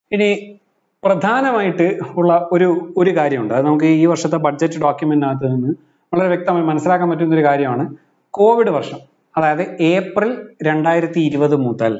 ഇനി പ്രധാനമായിട്ട് ഉള്ള ഒരു ഒരു കാര്യമുണ്ട് അത് നമുക്ക് ഈ വർഷത്തെ ബഡ്ജറ്റ് ഡോക്യുമെന്റിനകത്ത് നിന്ന് വളരെ വ്യക്തമായി മനസ്സിലാക്കാൻ പറ്റുന്ന ഒരു കാര്യമാണ് കോവിഡ് വർഷം അതായത് ഏപ്രിൽ രണ്ടായിരത്തി ഇരുപത് മുതൽ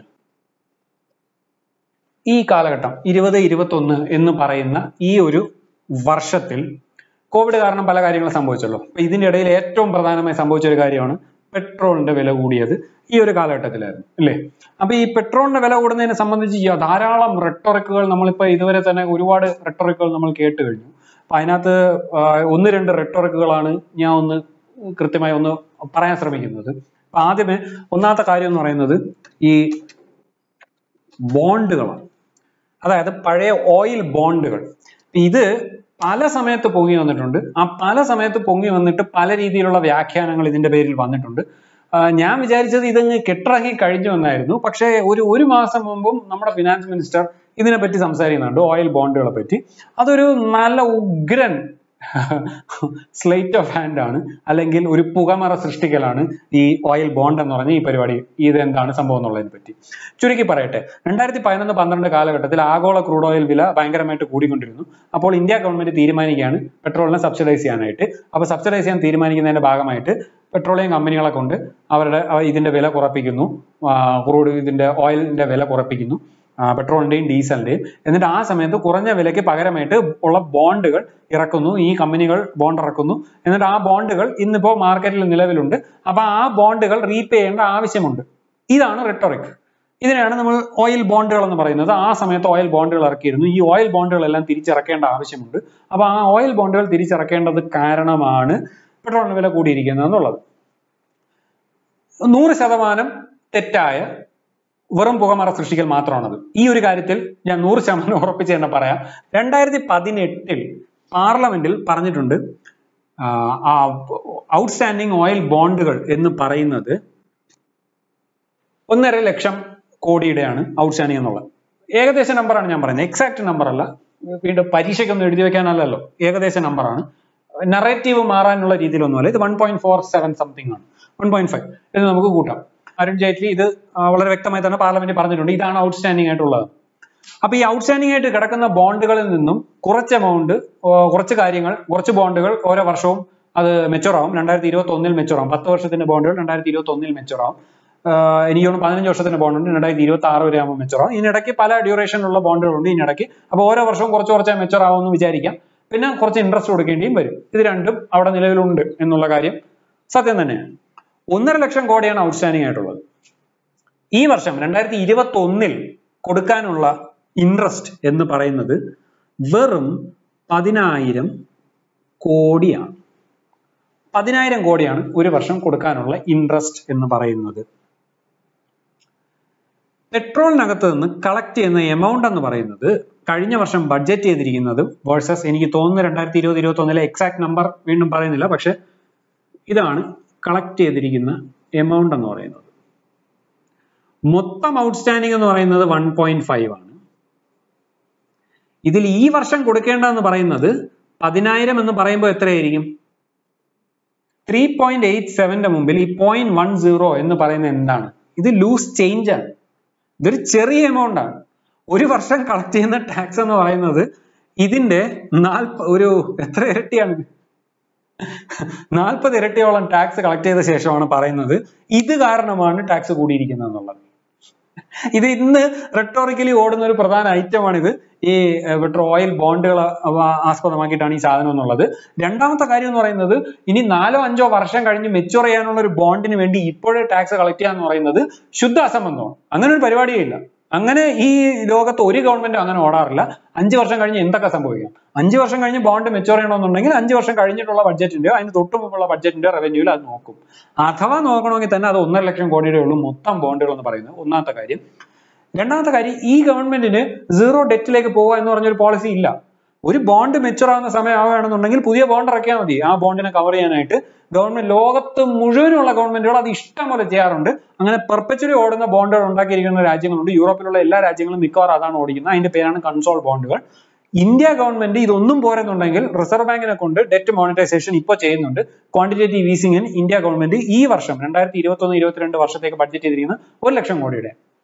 ഈ കാലഘട്ടം ഇരുപത് ഇരുപത്തൊന്ന് എന്ന് പറയുന്ന ഈ ഒരു വർഷത്തിൽ കോവിഡ് കാരണം പല കാര്യങ്ങളും സംഭവിച്ചല്ലോ അപ്പൊ ഇതിന്റെ ഇടയിൽ ഏറ്റവും പ്രധാനമായി സംഭവിച്ച ഒരു കാര്യമാണ് പെട്രോളിന്റെ വില കൂടിയത് ഈ ഒരു കാലഘട്ടത്തിലായിരുന്നു അല്ലേ അപ്പൊ ഈ പെട്രോളിന്റെ വില കൂടുന്നതിനെ സംബന്ധിച്ച് ഈ ധാരാളം റെട്ടോറിക്കുകൾ നമ്മളിപ്പോ ഇതുവരെ തന്നെ ഒരുപാട് റെട്ടോറിക്കുകൾ നമ്മൾ കേട്ട് കഴിഞ്ഞു അപ്പൊ അതിനകത്ത് ആ, ഒന്ന് രണ്ട് റെട്ടോറിക്കുകളാണ് ഞാൻ ഒന്ന് കൃത്യമായി ഒന്ന് പറയാൻ ശ്രമിക്കുന്നത് അപ്പൊ ആദ്യമേ ഒന്നാമത്തെ കാര്യം എന്ന് പറയുന്നത് ഈ ബോണ്ടുകളാണ് അതായത് പഴയ ഓയിൽ ബോണ്ടുകൾ ഇത് പല സമയത്ത് പൊങ്ങി വന്നിട്ടുണ്ട് ആ പല സമയത്ത് പൊങ്ങി വന്നിട്ട് പല രീതിയിലുള്ള വ്യാഖ്യാനങ്ങൾ ഇതിന്റെ പേരിൽ വന്നിട്ടുണ്ട് ആ, ഞാൻ വിചാരിച്ചത് ഇതങ്ങ് കെട്ടിറങ്ങി കഴിഞ്ഞു എന്നായിരുന്നു പക്ഷേ ഒരു ഒരു മാസം മുമ്പും നമ്മുടെ ഫിനാൻസ് മിനിസ്റ്റർ ഇതിനെപ്പറ്റി സംസാരിക്കുന്നുണ്ട് ഓയിൽ ബോണ്ടുകളെ പറ്റി അതൊരു നല്ല ഉഗ്രൻ സ്ലേറ്റ് ഓഫ് ഹാൻഡ് ആണ് അല്ലെങ്കിൽ ഒരു പുകമറ സൃഷ്ടിക്കലാണ് ഈ ഓയിൽ ബോണ്ട് എന്ന് പറഞ്ഞ ഈ പരിപാടി ഇത് എന്താണ് സംഭവം എന്നുള്ളതിനെ പറ്റി ചുരുക്കി പറയട്ടെ രണ്ടായിരത്തി പതിനൊന്ന് പന്ത്രണ്ട് കാലഘട്ടത്തിൽ ആഗോള ക്രൂഡ് ഓയിൽ വില ഭയങ്കരമായിട്ട് കൂടിക്കൊണ്ടിരുന്നു അപ്പോൾ ഇന്ത്യ ഗവൺമെന്റ് തീരുമാനിക്കുകയാണ് പെട്രോളിനെ സബ്സിഡൈസ് ചെയ്യാനായിട്ട് അപ്പോൾ സബ്സിഡൈസ് ചെയ്യാൻ തീരുമാനിക്കുന്നതിന്റെ ഭാഗമായിട്ട് പെട്രോളിയം കമ്പനികളെ കൊണ്ട് അവരുടെ അവ- ഇതിന്റെ വില കുറപ്പിക്കുന്നു ക്രൂഡ് ഇതിന്റെ ഓയിലിന്റെ വില കുറപ്പിക്കുന്നു ആ, പെട്രോളിന്റെയും ഡീസലിന്റെയും എന്നിട്ട് ആ സമയത്ത് കുറഞ്ഞ വിലയ്ക്ക് പകരമായിട്ട് ഉള്ള ബോണ്ടുകൾ ഇറക്കുന്നു ഈ കമ്പനികൾ ബോണ്ട് ഇറക്കുന്നു എന്നിട്ട് ആ ബോണ്ടുകൾ ഇന്നിപ്പോ മാർക്കറ്റിൽ നിലവിലുണ്ട് അപ്പൊ ആ ബോണ്ടുകൾ റീപേ ചെയ്യേണ്ട ആവശ്യമുണ്ട് ഇതാണ് റെട്ടോറിക് ഇതിനെയാണ് നമ്മൾ ഓയിൽ ബോണ്ടുകൾ എന്ന് പറയുന്നത് ആ സമയത്ത് ഓയിൽ ബോണ്ടുകൾ ഇറക്കിയിരുന്നു ഈ ഓയിൽ ബോണ്ടുകളെല്ലാം തിരിച്ചിറക്കേണ്ട ആവശ്യമുണ്ട് അപ്പൊ ആ ഓയിൽ ബോണ്ടുകൾ തിരിച്ചിറക്കേണ്ടത് കാരണമാണ് പെട്രോളിന് വില കൂടിയിരിക്കുന്നത് എന്നുള്ളത് നൂറ് ശതമാനം തെറ്റായ വെറും പുകമറ സൃഷ്ടിക്കൽ മാത്രമാണത് ഈ ഒരു കാര്യത്തിൽ ഞാൻ നൂറ് ശതമാനം ഉറപ്പിച്ച് തന്നെ പറയാം രണ്ടായിരത്തി പതിനെട്ടിൽ പാർലമെന്റിൽ പറഞ്ഞിട്ടുണ്ട് ഔട്ട്സ്റ്റാൻഡിങ് ഓയിൽ ബോണ്ടുകൾ എന്ന് പറയുന്നത് ഒന്നര ലക്ഷം കോടിയുടെയാണ് ഔട്ട്സ്റ്റാൻഡിങ് എന്നുള്ളത് ഏകദേശ നമ്പറാണ് ഞാൻ പറയുന്നത് എക്സാക്ട് നമ്പർ അല്ല വീണ്ടും പരീക്ഷയ്ക്കൊന്നും എഴുതി വെക്കാനല്ലല്ലോ ഏകദേശ നമ്പറാണ് നറേറ്റീവ് മാറാനുള്ള രീതിയിലൊന്നുമല്ല ഇത് one point four seven something ആണ് വൺ പോയിന്റ് ഫൈവ് ഇത് നമുക്ക് കൂട്ടാം അരുൺ ജെയ്റ്റ്ലി ഇത് ആ, വളരെ വ്യക്തമായി തന്നെ പാർലമെന്റ് പറഞ്ഞിട്ടുണ്ട് ഇതാണ് ഔട്ട്സ്റ്റാൻഡിംഗ് ആയിട്ടുള്ളത് അപ്പൊ ഈ ഔട്ട്സ്റ്റാൻഡിംഗ് ആയിട്ട് കിടക്കുന്ന ബോണ്ടുകളിൽ നിന്നും കുറച്ച് എമൗണ്ട് കുറച്ച് കാര്യങ്ങൾ കുറച്ച് ബോണ്ടുകൾ ഓരോ വർഷവും അത് മെച്ചുവർ ആവും രണ്ടായിരത്തി ഇരുപത്തി ഒന്നിൽ മെച്ചുവർ ആവും പത്ത് വർഷത്തിന്റെ ബോണ്ടുകൾ രണ്ടായിരത്തി ഇരുപത്തി ഒന്നിൽ മെച്ചുവർ ആവും ആഹ് എനിക്ക് തോന്നുന്നു പതിനഞ്ച് വർഷത്തിന്റെ ബോണ്ട് ഉണ്ട് രണ്ടായിരത്തി ഇരുപത്തി ആറ് വരെ ആകുമ്പോൾ മെച്ചുവർ ആവും ഇതിനിടയ്ക്ക് പല ഡ്യൂറേഷനിലുള്ള ബോണ്ടുകളുണ്ട് ഇതിനിടയ്ക്ക് അപ്പോൾ ഓരോ വർഷവും കുറച്ച് കുറച്ച് മെച്ചുവർ ആവുമെന്ന് വിചാരിക്കാം പിന്നെ കുറച്ച് ഇൻട്രസ്റ്റ് കൊടുക്കേണ്ടിയും വരും ഇത് രണ്ടും അവിടെ നിലവിലുണ്ട് എന്നുള്ള കാര്യം സത്യം തന്നെയാണ് ഒന്നര ലക്ഷം കോടിയാണ് ഔട്ട്സ്റ്റാൻഡിംഗ് ആയിട്ടുള്ളത് ഈ വർഷം രണ്ടായിരത്തി ഇരുപത്തി ഒന്നിൽ കൊടുക്കാനുള്ള ഇൻട്രസ്റ്റ് എന്ന് പറയുന്നത് വെറും പതിനായിരം കോടിയാണ് പതിനായിരം കോടിയാണ് ഒരു വർഷം കൊടുക്കാനുള്ള ഇൻട്രസ്റ്റ് എന്ന് പറയുന്നത് പെട്രോളിനകത്ത് നിന്ന് കളക്ട് ചെയ്യുന്ന എമൗണ്ട് എന്ന് പറയുന്നത് കഴിഞ്ഞ വർഷം ബഡ്ജറ്റ് ചെയ്തിരിക്കുന്നത് വേഴ്സസ് എനിക്ക് തോന്നുന്നു രണ്ടായിരത്തി ഇരുപത് ഇരുപത്തി ഒന്നിലെ എക്സാക്ട് നമ്പർ വീണ്ടും പറയുന്നില്ല പക്ഷെ ഇതാണ് കളക്ട് ചെയ്തിരിക്കുന്ന എമൗണ്ട് എന്ന് പറയുന്നത് മൊത്തം ഔട്ട്സ്റ്റാൻഡിംഗ് എന്ന് പറയുന്നത് വൺ പോയിന്റ് ഫൈവ് ആണ് ഇതിൽ ഈ വർഷം കൊടുക്കേണ്ടതെന്ന് പറയുന്നത് പതിനായിരം എന്ന് പറയുമ്പോൾ എത്രയായിരിക്കും ത്രീ പോയിന്റ് എയ്റ്റ് സെവന്റെ മുമ്പിൽ ഈ പോയിന്റ് വൺ സീറോ എന്ന് പറയുന്നത് എന്താണ് ഇത് ലൂസ് ചേഞ്ച് ആണ് ഇതൊരു ചെറിയ എമൗണ്ട് ആണ് ഒരു വർഷം കളക്ട് ചെയ്യുന്ന ടാക്സ് എന്ന് പറയുന്നത് ഇതിന്റെ നാൽപ്പ ഒരു എത്ര ഇരട്ടിയാണ് നാൽപ്പത് ഇരട്ടിയോളം ടാക്സ് കളക്ട് ചെയ്ത ശേഷമാണ് പറയുന്നത് ഇത് കാരണമാണ് ടാക്സ് കൂടിയിരിക്കുന്നത് എന്നുള്ളത് ഇത് ഇന്ന് റെട്ടോറിക്കലി ഓടുന്ന ഒരു പ്രധാന ഐറ്റമാണിത് ഈ പെട്രോ ഓയിൽ ബോണ്ടുകൾ ആസ്പദമാക്കിയിട്ടാണ് ഈ സാധനം എന്നുള്ളത് രണ്ടാമത്തെ കാര്യം എന്ന് പറയുന്നത് ഇനി നാലോ അഞ്ചോ വർഷം കഴിഞ്ഞ് മെച്ചുവർ ചെയ്യാനുള്ള ഒരു ബോണ്ടിന് വേണ്ടി ഇപ്പോഴേ ടാക്സ് കളക്ട് ചെയ്യുക എന്ന് പറയുന്നത് ശുദ്ധ അസംബന്ധമാണ് അങ്ങനെ ഒരു പരിപാടിയേ ഇല്ല അങ്ങനെ ഈ ലോകത്ത് ഒരു ഗവൺമെന്റും അങ്ങനെ ഓടാറില്ല അഞ്ച് വർഷം കഴിഞ്ഞ് എന്തൊക്കെ സംഭവിക്കാം അഞ്ച് വർഷം കഴിഞ്ഞ് ബോണ്ട് മെച്ചുവർ ചെയ്യണമെന്നുണ്ടെങ്കിൽ അഞ്ച് വർഷം കഴിഞ്ഞിട്ടുള്ള ബഡ്ജറ്റിന്റെയോ അതിന് തൊട്ട് മുമ്പുള്ള ബഡ്ജറ്റിന്റെ റവന്യൂവിൽ അത് നോക്കും അഥവാ നോക്കണമെങ്കിൽ തന്നെ അത് ഒന്നര ലക്ഷം കോടിയുടെ ഉള്ളൂ മൊത്തം ബോണ്ടുകൾ എന്ന് പറയുന്നത് ഒന്നാമത്തെ കാര്യം രണ്ടാമത്തെ കാര്യം ഈ ഗവൺമെന്റിന് സീറോ ഡെറ്റിലേക്ക് പോവുക എന്ന് പറഞ്ഞൊരു പോളിസി ഇല്ല ഒരു ബോണ്ട് മെച്ചുവർ ആവുന്ന സമയം ആവുകയാണെന്നുണ്ടെങ്കിൽ പുതിയ ബോണ്ട് ഇറക്കിയാൽ മതി ആ ബോണ്ടിനെ കവർ ചെയ്യാനായിട്ട് ഗവൺമെന്റ് ലോകത്ത് മുഴുവനുള്ള ഗവൺമെന്റുകൾ അത് ഇഷ്ടം പോലെ ചെയ്യാറുണ്ട് അങ്ങനെ പെർപ്പച്വലി ഓടുന്ന ബോണ്ടുകൾ ഉണ്ടാക്കിയിരിക്കുന്ന രാജ്യങ്ങളുണ്ട് യൂറോപ്പിലുള്ള എല്ലാ രാജ്യങ്ങളും മിക്കവാറും അതാണ് ഓടിക്കുന്നത് അതിന്റെ പേരാണ് കൺസോൾ ബോണ്ടുകൾ ഇന്ത്യ ഗവൺമെന്റ് ഇതൊന്നും പോരെന്നുണ്ടെങ്കിൽ റിസർവ് ബാങ്കിനെ കൊണ്ട് ഡെറ്റ് മോണിറ്റൈസേഷൻ ഇപ്പോൾ ചെയ്യുന്നുണ്ട് ക്വാണ്ടിറ്റേറ്റീവ് ഈസിംഗിന് ഇന്ത്യ ഗവൺമെന്റ് ഈ വർഷം രണ്ടായിരത്തി ഇരുപത്തി ഒന്ന് ഇരുപത്തിരണ്ട് വർഷത്തേക്ക് ബഡ്ജറ്റ് ചെയ്തിരിക്കുന്ന ഒരു ലക്ഷം കോടിയുടെ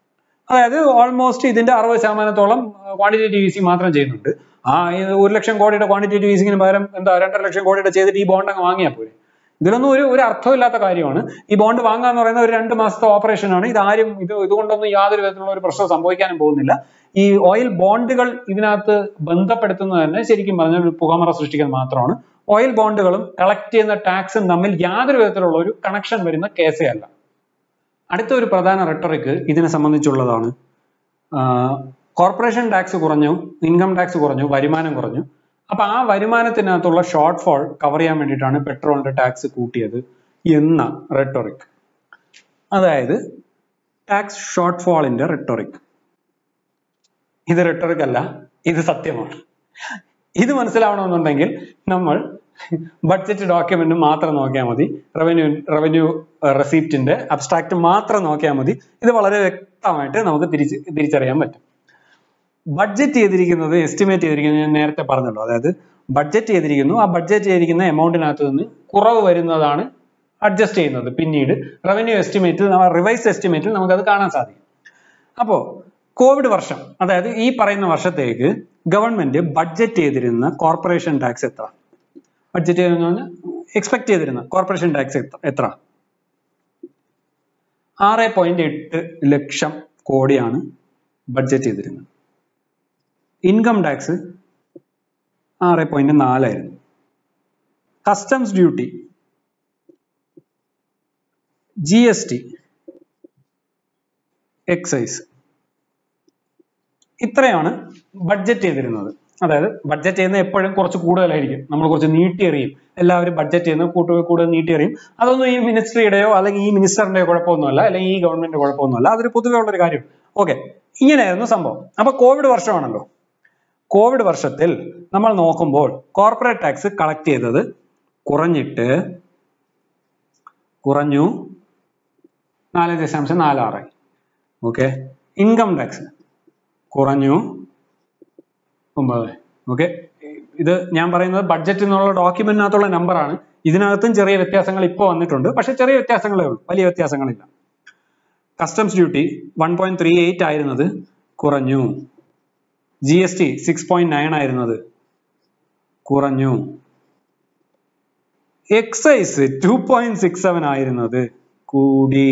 അതായത് ഓൾമോസ്റ്റ് ഇതിന്റെ അറുപത് ശതമാനത്തോളം ക്വാണ്ടിറ്റേറ്റീവ് ഈസിങ് മാത്രം ചെയ്യുന്നുണ്ട് ആ ഇത് ഒരു ലക്ഷം കോടിയുടെ ക്വാണ്ടിറ്റേറ്റീവ് ഈസിങ്ങിന് പകരം എന്താ രണ്ടര ലക്ഷം കോടിയുടെ ചെയ്തിട്ട് ഈ ബോണ്ട് അങ്ങ് വാങ്ങിയാൽ പോരെ ഇതിലൊന്നും ഒരു ഒരു അർത്ഥമില്ലാത്ത കാര്യമാണ് ഈ ബോണ്ട് വാങ്ങുക എന്ന് പറയുന്ന ഒരു രണ്ട് മാസത്തെ ഓപ്പറേഷൻ ആണ് ഇത് ആരും ഇത് ഇതുകൊണ്ടൊന്നും യാതൊരു വിധത്തിലുള്ള ഒരു പ്രശ്നം സംഭവിക്കാനും പോകുന്നില്ല ഈ ഓയിൽ ബോണ്ടുകൾ ഇതിനകത്ത് ബന്ധപ്പെടുത്തുന്നത് തന്നെ ശരിക്കും പറഞ്ഞാൽ ഒരു പുകമറ സൃഷ്ടിക്കാൻ മാത്രമാണ് ഓയിൽ ബോണ്ടുകളും കളക്ട് ചെയ്യുന്ന ടാക്സും തമ്മിൽ യാതൊരു വിധത്തിലുള്ള ഒരു കണക്ഷൻ വരുന്ന കേസേ അല്ല അടുത്ത ഒരു പ്രധാന റെട്ടറിക്ക് ഇതിനെ സംബന്ധിച്ചുള്ളതാണ് കോർപ്പറേഷൻ ടാക്സ് കുറഞ്ഞു ഇൻകം ടാക്സ് കുറഞ്ഞു വരുമാനം കുറഞ്ഞു അപ്പൊ ആ വരുമാനത്തിനകത്തുള്ള ഷോർട്ട് ഫോൾ കവർ ചെയ്യാൻ വേണ്ടിയിട്ടാണ് പെട്രോളിന്റെ ടാക്സ് കൂട്ടിയത് എന്ന റെട്ടോറിക് അതായത് ടാക്സ് ഷോർട്ട് ഫോളിന്റെ റെട്ടോറിക് ഇത് റെട്ടോറിക് അല്ല ഇത് സത്യമാണ് ഇത് മനസ്സിലാവണമെന്നുണ്ടെങ്കിൽ നമ്മൾ ബഡ്ജറ്റ് ഡോക്യുമെന്റ് മാത്രം നോക്കിയാൽ മതി റവന്യൂ റവന്യൂ റെസീപ്റ്റിന്റെ അബ്സ്ട്രാക്ട് മാത്രം നോക്കിയാൽ മതി ഇത് വളരെ വ്യക്തമായിട്ട് നമുക്ക് തിരിച്ച് തിരിച്ചറിയാൻ പറ്റും ബഡ്ജറ്റ് ചെയ്തിരിക്കുന്നത് എസ്റ്റിമേറ്റ് ചെയ്തിരിക്കുന്നത് ഞാൻ നേരത്തെ പറഞ്ഞല്ലോ അതായത് ബഡ്ജറ്റ് ചെയ്തിരിക്കുന്നു ആ ബഡ്ജറ്റ് ചെയ്തിരിക്കുന്ന എമൗണ്ടിനകത്ത് നിന്ന് കുറവ് വരുന്നതാണ് അഡ്ജസ്റ്റ് ചെയ്യുന്നത് പിന്നീട് റവന്യൂ എസ്റ്റിമേറ്റിൽ റിവൈസ് എസ്റ്റിമേറ്റിൽ നമുക്കത് കാണാൻ സാധിക്കും അപ്പോൾ കോവിഡ് വർഷം അതായത് ഈ പറയുന്ന വർഷത്തേക്ക് ഗവൺമെന്റ് ബഡ്ജറ്റ് ചെയ്തിരുന്ന കോർപ്പറേഷൻ ടാക്സ് എത്ര ബഡ്ജറ്റ് ചെയ്തെന്ന് പറഞ്ഞാൽ എക്സ്പെക്ട് ചെയ്തിരുന്ന കോർപ്പറേഷൻ ടാക്സ് എത്ര ആറ് പോയിന്റ് എട്ട് ലക്ഷം കോടിയാണ് ബഡ്ജറ്റ് ചെയ്തിരുന്നത് ഇൻകം ടാക്സ് ആറ് പോയിന്റ് നാലായിരുന്നു customs duty G S T excise ഇത്രയാണ് ബഡ്ജറ്റ് ചെയ്തിരുന്നത് അതായത് ബഡ്ജറ്റ് ചെയ്യുന്നത് എപ്പോഴും കുറച്ച് കൂടുതലായിരിക്കും നമ്മൾ കുറച്ച് നീട്ടിയെറിയും എല്ലാവരും ബഡ്ജറ്റ് ചെയ്യുന്നത് കൂടുതൽ കൂടുതൽ നീട്ടിയെറിയും അതൊന്നും ഈ മിനിസ്ട്രിയുടെയോ അല്ലെങ്കിൽ ഈ മിനിസ്റ്ററിന്റെയോ കുഴപ്പമൊന്നുമല്ല അല്ലെങ്കിൽ ഈ ഗവൺമെന്റ് കുഴപ്പമൊന്നുമല്ല അതൊരു പൊതുവെ ഉള്ളൊരു കാര്യം ഓക്കെ ഇങ്ങനെയായിരുന്നു സംഭവം അപ്പൊ കോവിഡ് വർഷമാണല്ലോ കോവിഡ് വർഷത്തിൽ നമ്മൾ നോക്കുമ്പോൾ കോർപ്പറേറ്റ് ടാക്സ് കളക്ട് ചെയ്തത് കുറഞ്ഞിട്ട് കുറഞ്ഞു നാല് ദശാംശം നാലാറായി ഓക്കെ ഇൻകം ടാക്സ് കുറഞ്ഞു ഒമ്പത് ഓക്കെ ഇത് ഞാൻ പറയുന്നത് ബഡ്ജറ്റ് എന്നുള്ള ഡോക്യുമെന്റിനകത്തുള്ള നമ്പറാണ് ഇതിനകത്തും ചെറിയ വ്യത്യാസങ്ങൾ ഇപ്പോൾ വന്നിട്ടുണ്ട് പക്ഷെ ചെറിയ വ്യത്യാസങ്ങളേ ഉള്ളൂ വലിയ വ്യത്യാസങ്ങളില്ല customs duty one point three eight ആയിരുന്നത് കുറഞ്ഞു G S T six point nine ആയിരുന്നത് കുറഞ്ഞു excise two point six seven ആയിരുന്നത് കൂടി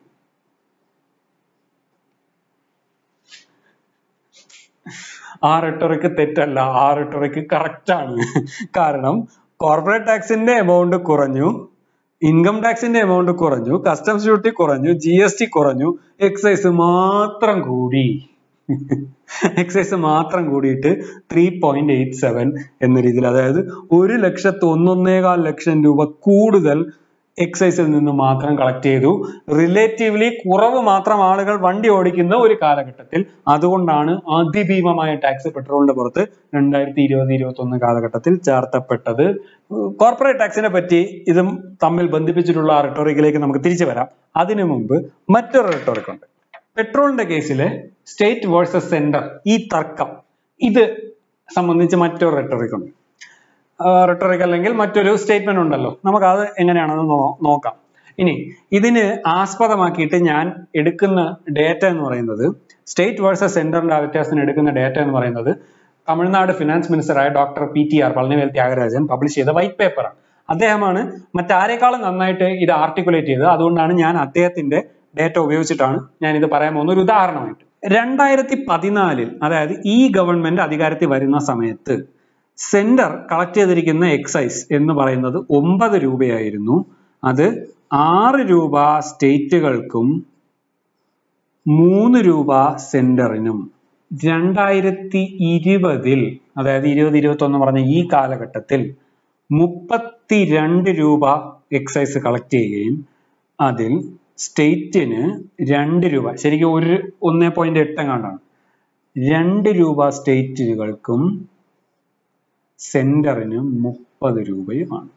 ആ റെട്ടറിക്ക് തെറ്റല്ല ആ റെട്ടറിക്ക് കറക്റ്റ് ആണ് കാരണം കോർപ്പറേറ്റ് ടാക്സിന്റെ എമൗണ്ട് കുറഞ്ഞു ഇൻകം ടാക്സിന്റെ എമൗണ്ട് കുറഞ്ഞു കസ്റ്റംസ് ഡ്യൂട്ടി കുറഞ്ഞു ജി എസ് ടി കുറഞ്ഞു എക്സൈസ് മാത്രം കൂടി എക്സൈസ് മാത്രം കൂടിയിട്ട് ത്രീ പോയിന്റ് എയ്റ്റ് സെവൻ എന്ന രീതിയിൽ അതായത് ഒരു ലക്ഷത്തി ഒന്നൊന്നേകാൽ ലക്ഷം രൂപ കൂടുതൽ എക്സൈസിൽ നിന്ന് മാത്രം കളക്ട് ചെയ്തു റിലേറ്റീവ്ലി കുറവ് മാത്രം ആളുകൾ വണ്ടി ഓടിക്കുന്ന ഒരു കാലഘട്ടത്തിൽ അതുകൊണ്ടാണ് അതിഭീമമായ ടാക്സ് പെട്രോളിന്റെ പുറത്ത് രണ്ടായിരത്തി ഇരുപത് ഇരുപത്തി ഒന്ന് കാലഘട്ടത്തിൽ ചാർത്തപ്പെട്ടത് കോർപ്പറേറ്റ് ടാക്സിനെ പറ്റി ഇതും തമ്മിൽ ബന്ധിപ്പിച്ചിട്ടുള്ള ആ റെട്ടോറിക്കിലേക്ക് നമുക്ക് തിരിച്ചു വരാം അതിനു മുമ്പ് മറ്റൊരു റെട്ടോറിക് ഉണ്ട് പെട്രോളിന്റെ കേസിലെ സ്റ്റേറ്റ് വേഴ്സസ് സെന്റർ ഈ തർക്കം ഇത് സംബന്ധിച്ച് മറ്റൊരു റെട്ടോറിക് ഉണ്ട് റെട്ടോറിക് അല്ലെങ്കിൽ മറ്റൊരു സ്റ്റേറ്റ്മെന്റ് ഉണ്ടല്ലോ നമുക്ക് അത് എങ്ങനെയാണെന്ന് നോ- നോക്കാം ഇനി ഇതിന് ആസ്പദമാക്കിയിട്ട് ഞാൻ എടുക്കുന്ന ഡേറ്റ എന്ന് പറയുന്നത് സ്റ്റേറ്റ് വേഴ്സസ് സെന്ററിന്റെ ആ വ്യത്യാസത്തിന് എടുക്കുന്ന ഡേറ്റ എന്ന് പറയുന്നത് തമിഴ്നാട് ഫിനാൻസ് മിനിസ്റ്ററായ doctor P T R Palanivel Thiagarajan publish ചെയ്ത വൈറ്റ് പേപ്പറാണ് അദ്ദേഹമാണ് മറ്റാരെക്കാളും നന്നായിട്ട് ഇത് ആർട്ടിക്കുലേറ്റ് ചെയ്തത് അതുകൊണ്ടാണ് ഞാൻ അദ്ദേഹത്തിന്റെ ഡേറ്റ ഉപയോഗിച്ചിട്ടാണ് ഞാൻ ഇത് പറയാൻ പോകുന്ന ഒരു ഉദാഹരണമായിട്ട് രണ്ടായിരത്തി പതിനാലിൽ അതായത് ഈ ഗവൺമെന്റ് അധികാരത്തിൽ വരുന്ന സമയത്ത് സെന്റർ കളക്ട് ചെയ്തിരിക്കുന്ന എക്സൈസ് എന്ന് പറയുന്നത് ഒമ്പത് രൂപയായിരുന്നു അത് ആറ് രൂപ സ്റ്റേറ്റുകൾക്കും മൂന്ന് രൂപ സെന്ററിനും രണ്ടായിരത്തി ഇരുപതിൽ അതായത് ഇരുപത് ഇരുപത്തി ഒന്ന് പറഞ്ഞ ഈ കാലഘട്ടത്തിൽ മുപ്പത്തിരണ്ട് രൂപ എക്സൈസ് കളക്ട് ചെയ്യുകയും അതിൽ സ്റ്റേറ്റിന് രണ്ട് രൂപ ശരിക്കും ഒരു ഒന്ന് പോയിന്റ് എട്ട് എങ്ങാണ്ടാണ് രണ്ട് രൂപ സ്റ്റേറ്റുകൾക്കും സെന്ററിന് മുപ്പത് രൂപയുമാണ്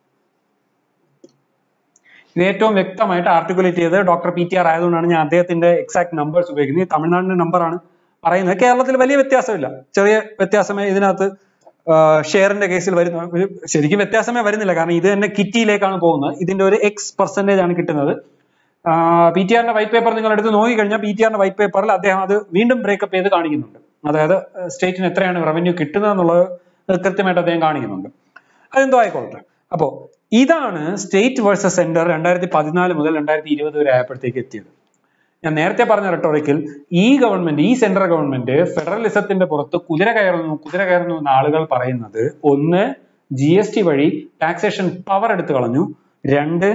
ഇത് ഏറ്റവും വ്യക്തമായിട്ട് ആർട്ടിക്കുലേറ്റ് ചെയ്തത് ഡോക്ടർ പി ടി ആർ ആയതുകൊണ്ടാണ് ഞാൻ അദ്ദേഹത്തിന്റെ എക്സാക്ട് നമ്പേഴ്സ് ഉപയോഗിക്കുന്നത് ഈ തമിഴ്നാടിന്റെ നമ്പറാണ് പറയുന്നത് കേരളത്തിൽ വലിയ വ്യത്യാസമില്ല ചെറിയ വ്യത്യാസമേ ഇതിനകത്ത് ഷെയറിന്റെ കേസിൽ വരുന്ന ഒരു ശരിക്കും വ്യത്യാസമേ വരുന്നില്ല കാരണം ഇത് തന്നെ കിറ്റിയിലേക്കാണ് പോകുന്നത് ഇതിന്റെ ഒരു എക്സ് പെർസെന്റേജ് ആണ് കിട്ടുന്നത് പി ടി ആറിന്റെ വൈറ്റ് പേപ്പർ നിങ്ങൾ എടുത്ത് നോക്കിക്കഴിഞ്ഞാൽ പി ടി ആറിന്റെ വൈറ്റ് പേപ്പറിൽ അദ്ദേഹം അത് വീണ്ടും ബ്രേക്കപ്പ് ചെയ്ത് കാണിക്കുന്നുണ്ട് അതായത് സ്റ്റേറ്റിന് എത്രയാണ് റവന്യൂ കിട്ടുന്നത് എന്നുള്ളത് കൃത്യമായിട്ട് അദ്ദേഹം കാണിക്കുന്നുണ്ട് അതെന്തോ ആയിക്കോട്ടെ അപ്പോ ഇതാണ് സ്റ്റേറ്റ് വേഴ്സസ് സെന്റർ രണ്ടായിരത്തി പതിനാല് മുതൽ രണ്ടായിരത്തി ഇരുപത് വരെ ആയപ്പോഴത്തേക്ക് എത്തിയത് ഞാൻ നേരത്തെ പറഞ്ഞ റെട്ടോറിക്കിൽ ഈ ഗവൺമെന്റ് ഈ സെൻട്രൽ ഗവൺമെന്റ് ഫെഡറലിസത്തിന്റെ പുറത്ത് കുതിര കയറുന്നു കുതിര കയറുന്നു എന്ന് ആളുകൾ പറയുന്നത് ഒന്ന് ജി എസ് ടി വഴി ടാക്സേഷൻ പവർ എടുത്തു കളഞ്ഞു രണ്ട്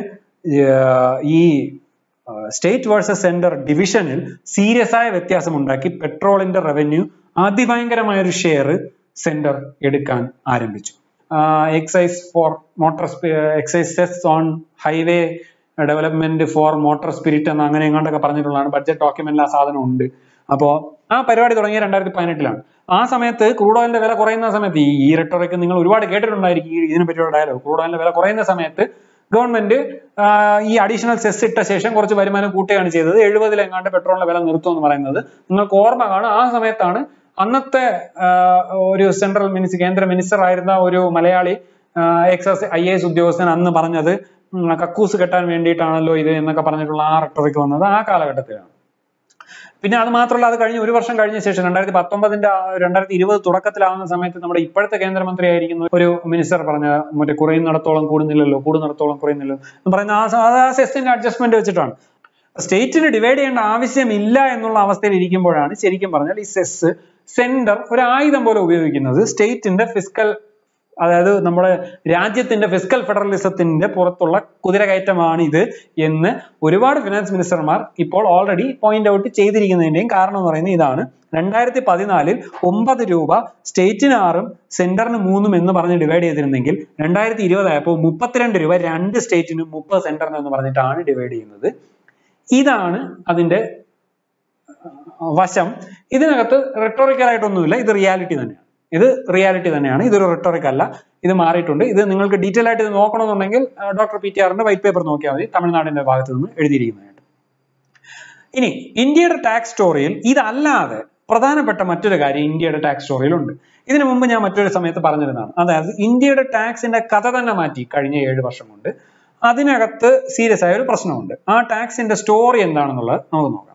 ഏർ ഈ സ്റ്റേറ്റ് വേഴ്സസ് സെന്റർ ഡിവിഷനിൽ സീരിയസ് ആയ വ്യത്യാസം ഉണ്ടാക്കി പെട്രോളിന്റെ റവന്യൂ അതിഭയങ്കരമായ ഒരു ഷെയർ സെന്റർ എടുക്കാൻ ആരംഭിച്ചു excise for motor excise cess on highway development for motor spirit എന്ന് അങ്ങനെ എങ്ങോട്ടൊക്കെ പറഞ്ഞിട്ടുള്ളതാണ് ബഡ്ജറ്റ് ഡോക്യുമെന്റിൽ ആ സാധനം ഉണ്ട് അപ്പോ ആ പരിപാടി തുടങ്ങിയ രണ്ടായിരത്തി പതിനെട്ടിലാണ് ആ സമയത്ത് ക്രൂഡ് ഓയിലിന്റെ വില കുറയുന്ന സമയത്ത് ഈ ഈ റെട്ടോറിക്ക് നിങ്ങൾ ഒരുപാട് കേട്ടിട്ടുണ്ടായിരിക്കും ഈ ഇതിനെ പറ്റിയുള്ള ഡയലോഗ് ക്രൂഡ് ഓയിലിന്റെ വില കുറയുന്ന സമയത്ത് ഗവൺമെന്റ് ഈ അഡീഷണൽ സെസ് ഇട്ട ശേഷം കുറച്ച് വരുമാനം കൂട്ടുകയാണ് ചെയ്തത് എഴുപതിൽ എങ്ങാണ്ട് പെട്രോളിന്റെ വില നിർത്തും എന്ന് പറയുന്നത് നിങ്ങൾക്ക് ഓർമ്മ കാണും ആ സമയത്താണ് അന്നത്തെ ആ, ഒരു സെൻട്രൽ മിനിസ്റ്റർ കേന്ദ്ര മിനിസ്റ്റർ ആയിരുന്ന ഒരു മലയാളി എക്സസ് ഐ എസ് ഉദ്യോഗസ്ഥൻ അന്ന് പറഞ്ഞത് ഉം, കക്കൂസ് കെട്ടാൻ വേണ്ടിയിട്ടാണല്ലോ ഇത് എന്നൊക്കെ പറഞ്ഞിട്ടുള്ള ആ റെട്ടോറിക്ക് വന്നത് ആ കാലഘട്ടത്തിലാണ് പിന്നെ അത് മാത്രമല്ല അത് കഴിഞ്ഞ് ഒരു വർഷം കഴിഞ്ഞ ശേഷം രണ്ടായിരത്തി പത്തൊമ്പതിന്റെ രണ്ടായിരത്തി ഇരുപത് തുടക്കത്തിലാവുന്ന സമയത്ത് നമ്മുടെ ഇപ്പോഴത്തെ കേന്ദ്രമന്ത്രി ആയിരിക്കുന്ന ഒരു മിനിസ്റ്റർ പറഞ്ഞ മറ്റേ കുറയുന്നിടത്തോളം കൂടുന്നില്ലല്ലോ കൂടുന്നിടത്തോളം കുറയുന്നില്ലല്ലോ എന്ന് പറയുന്ന ആ സ- ആ സെസ്സിന്റെ അഡ്ജസ്റ്റ്മെന്റ് വെച്ചിട്ടാണ് സ്റ്റേറ്റിന് ഡിവൈഡ് ചെയ്യേണ്ട ആവശ്യമില്ല എന്നുള്ള അവസ്ഥയിൽ ഇരിക്കുമ്പോഴാണ് ശരിക്കും പറഞ്ഞാൽ ഈ സെസ് സെന്റർ ഒരു ആയുധം പോലെ ഉപയോഗിക്കുന്നത് സ്റ്റേറ്റിന്റെ ഫിസിക്കൽ അതായത് നമ്മുടെ രാജ്യത്തിന്റെ ഫിസിക്കൽ ഫെഡറലിസത്തിന്റെ പുറത്തുള്ള കുതിരകയറ്റമാണ് ഇത് എന്ന് ഒരുപാട് ഫിനാൻസ് മിനിസ്റ്റർമാർ ഇപ്പോൾ ഓൾറെഡി പോയിന്റ് ഔട്ട് ചെയ്തിരിക്കുന്നതിന്റെയും കാരണം എന്ന് പറയുന്നത് ഇതാണ് രണ്ടായിരത്തി പതിനാലിൽ ഒമ്പത് രൂപ സ്റ്റേറ്റിന് ആറും സെന്ററിന് മൂന്നും എന്ന് പറഞ്ഞ് ഡിവൈഡ് ചെയ്തിരുന്നെങ്കിൽ രണ്ടായിരത്തി ഇരുപതായപ്പോൾ മുപ്പത്തിരണ്ട് രൂപ രണ്ട് സ്റ്റേറ്റിനും മുപ്പത് സെന്ററിനും എന്ന് പറഞ്ഞിട്ടാണ് ഡിവൈഡ് ചെയ്യുന്നത് ഇതാണ് അതിന്റെ വശം ഇതിനകത്ത് റെട്ടോറിക്കൽ ആയിട്ടൊന്നുമില്ല ഇത് റിയാലിറ്റി തന്നെയാണ് ഇത് റിയാലിറ്റി തന്നെയാണ് ഇതൊരു റെട്ടോറിക് അല്ല ഇത് മാറിയിട്ടുണ്ട് ഇത് നിങ്ങൾക്ക് ഡീറ്റെയിൽ ആയിട്ട് ഇത് നോക്കണമെന്നുണ്ടെങ്കിൽ ഡോക്ടർ പി ടി ആറിന്റെ വൈറ്റ് പേപ്പർ നോക്കിയാൽ മതി തമിഴ്നാടിന്റെ ഭാഗത്ത് നിന്ന് എഴുതിയിരിക്കുന്നതായിട്ട് ഇനി ഇന്ത്യയുടെ ടാക്സ് സ്റ്റോറിയിൽ ഇതല്ലാതെ പ്രധാനപ്പെട്ട മറ്റൊരു കാര്യം ഇന്ത്യയുടെ ടാക്സ് സ്റ്റോറിയിലുണ്ട് ഇതിനു മുമ്പ് ഞാൻ മറ്റൊരു സമയത്ത് പറഞ്ഞിരുന്നതാണ് അതായത് ഇന്ത്യയുടെ ടാക്സിന്റെ കഥ തന്നെ മാറ്റി കഴിഞ്ഞ ഏഴ് വർഷം കൊണ്ട് അതിനകത്ത് സീരിയസ് ആയ ഒരു പ്രശ്നമുണ്ട് ആ ടാക്സിന്റെ സ്റ്റോറി എന്താണെന്നുള്ളത് നമുക്ക് നോക്കാം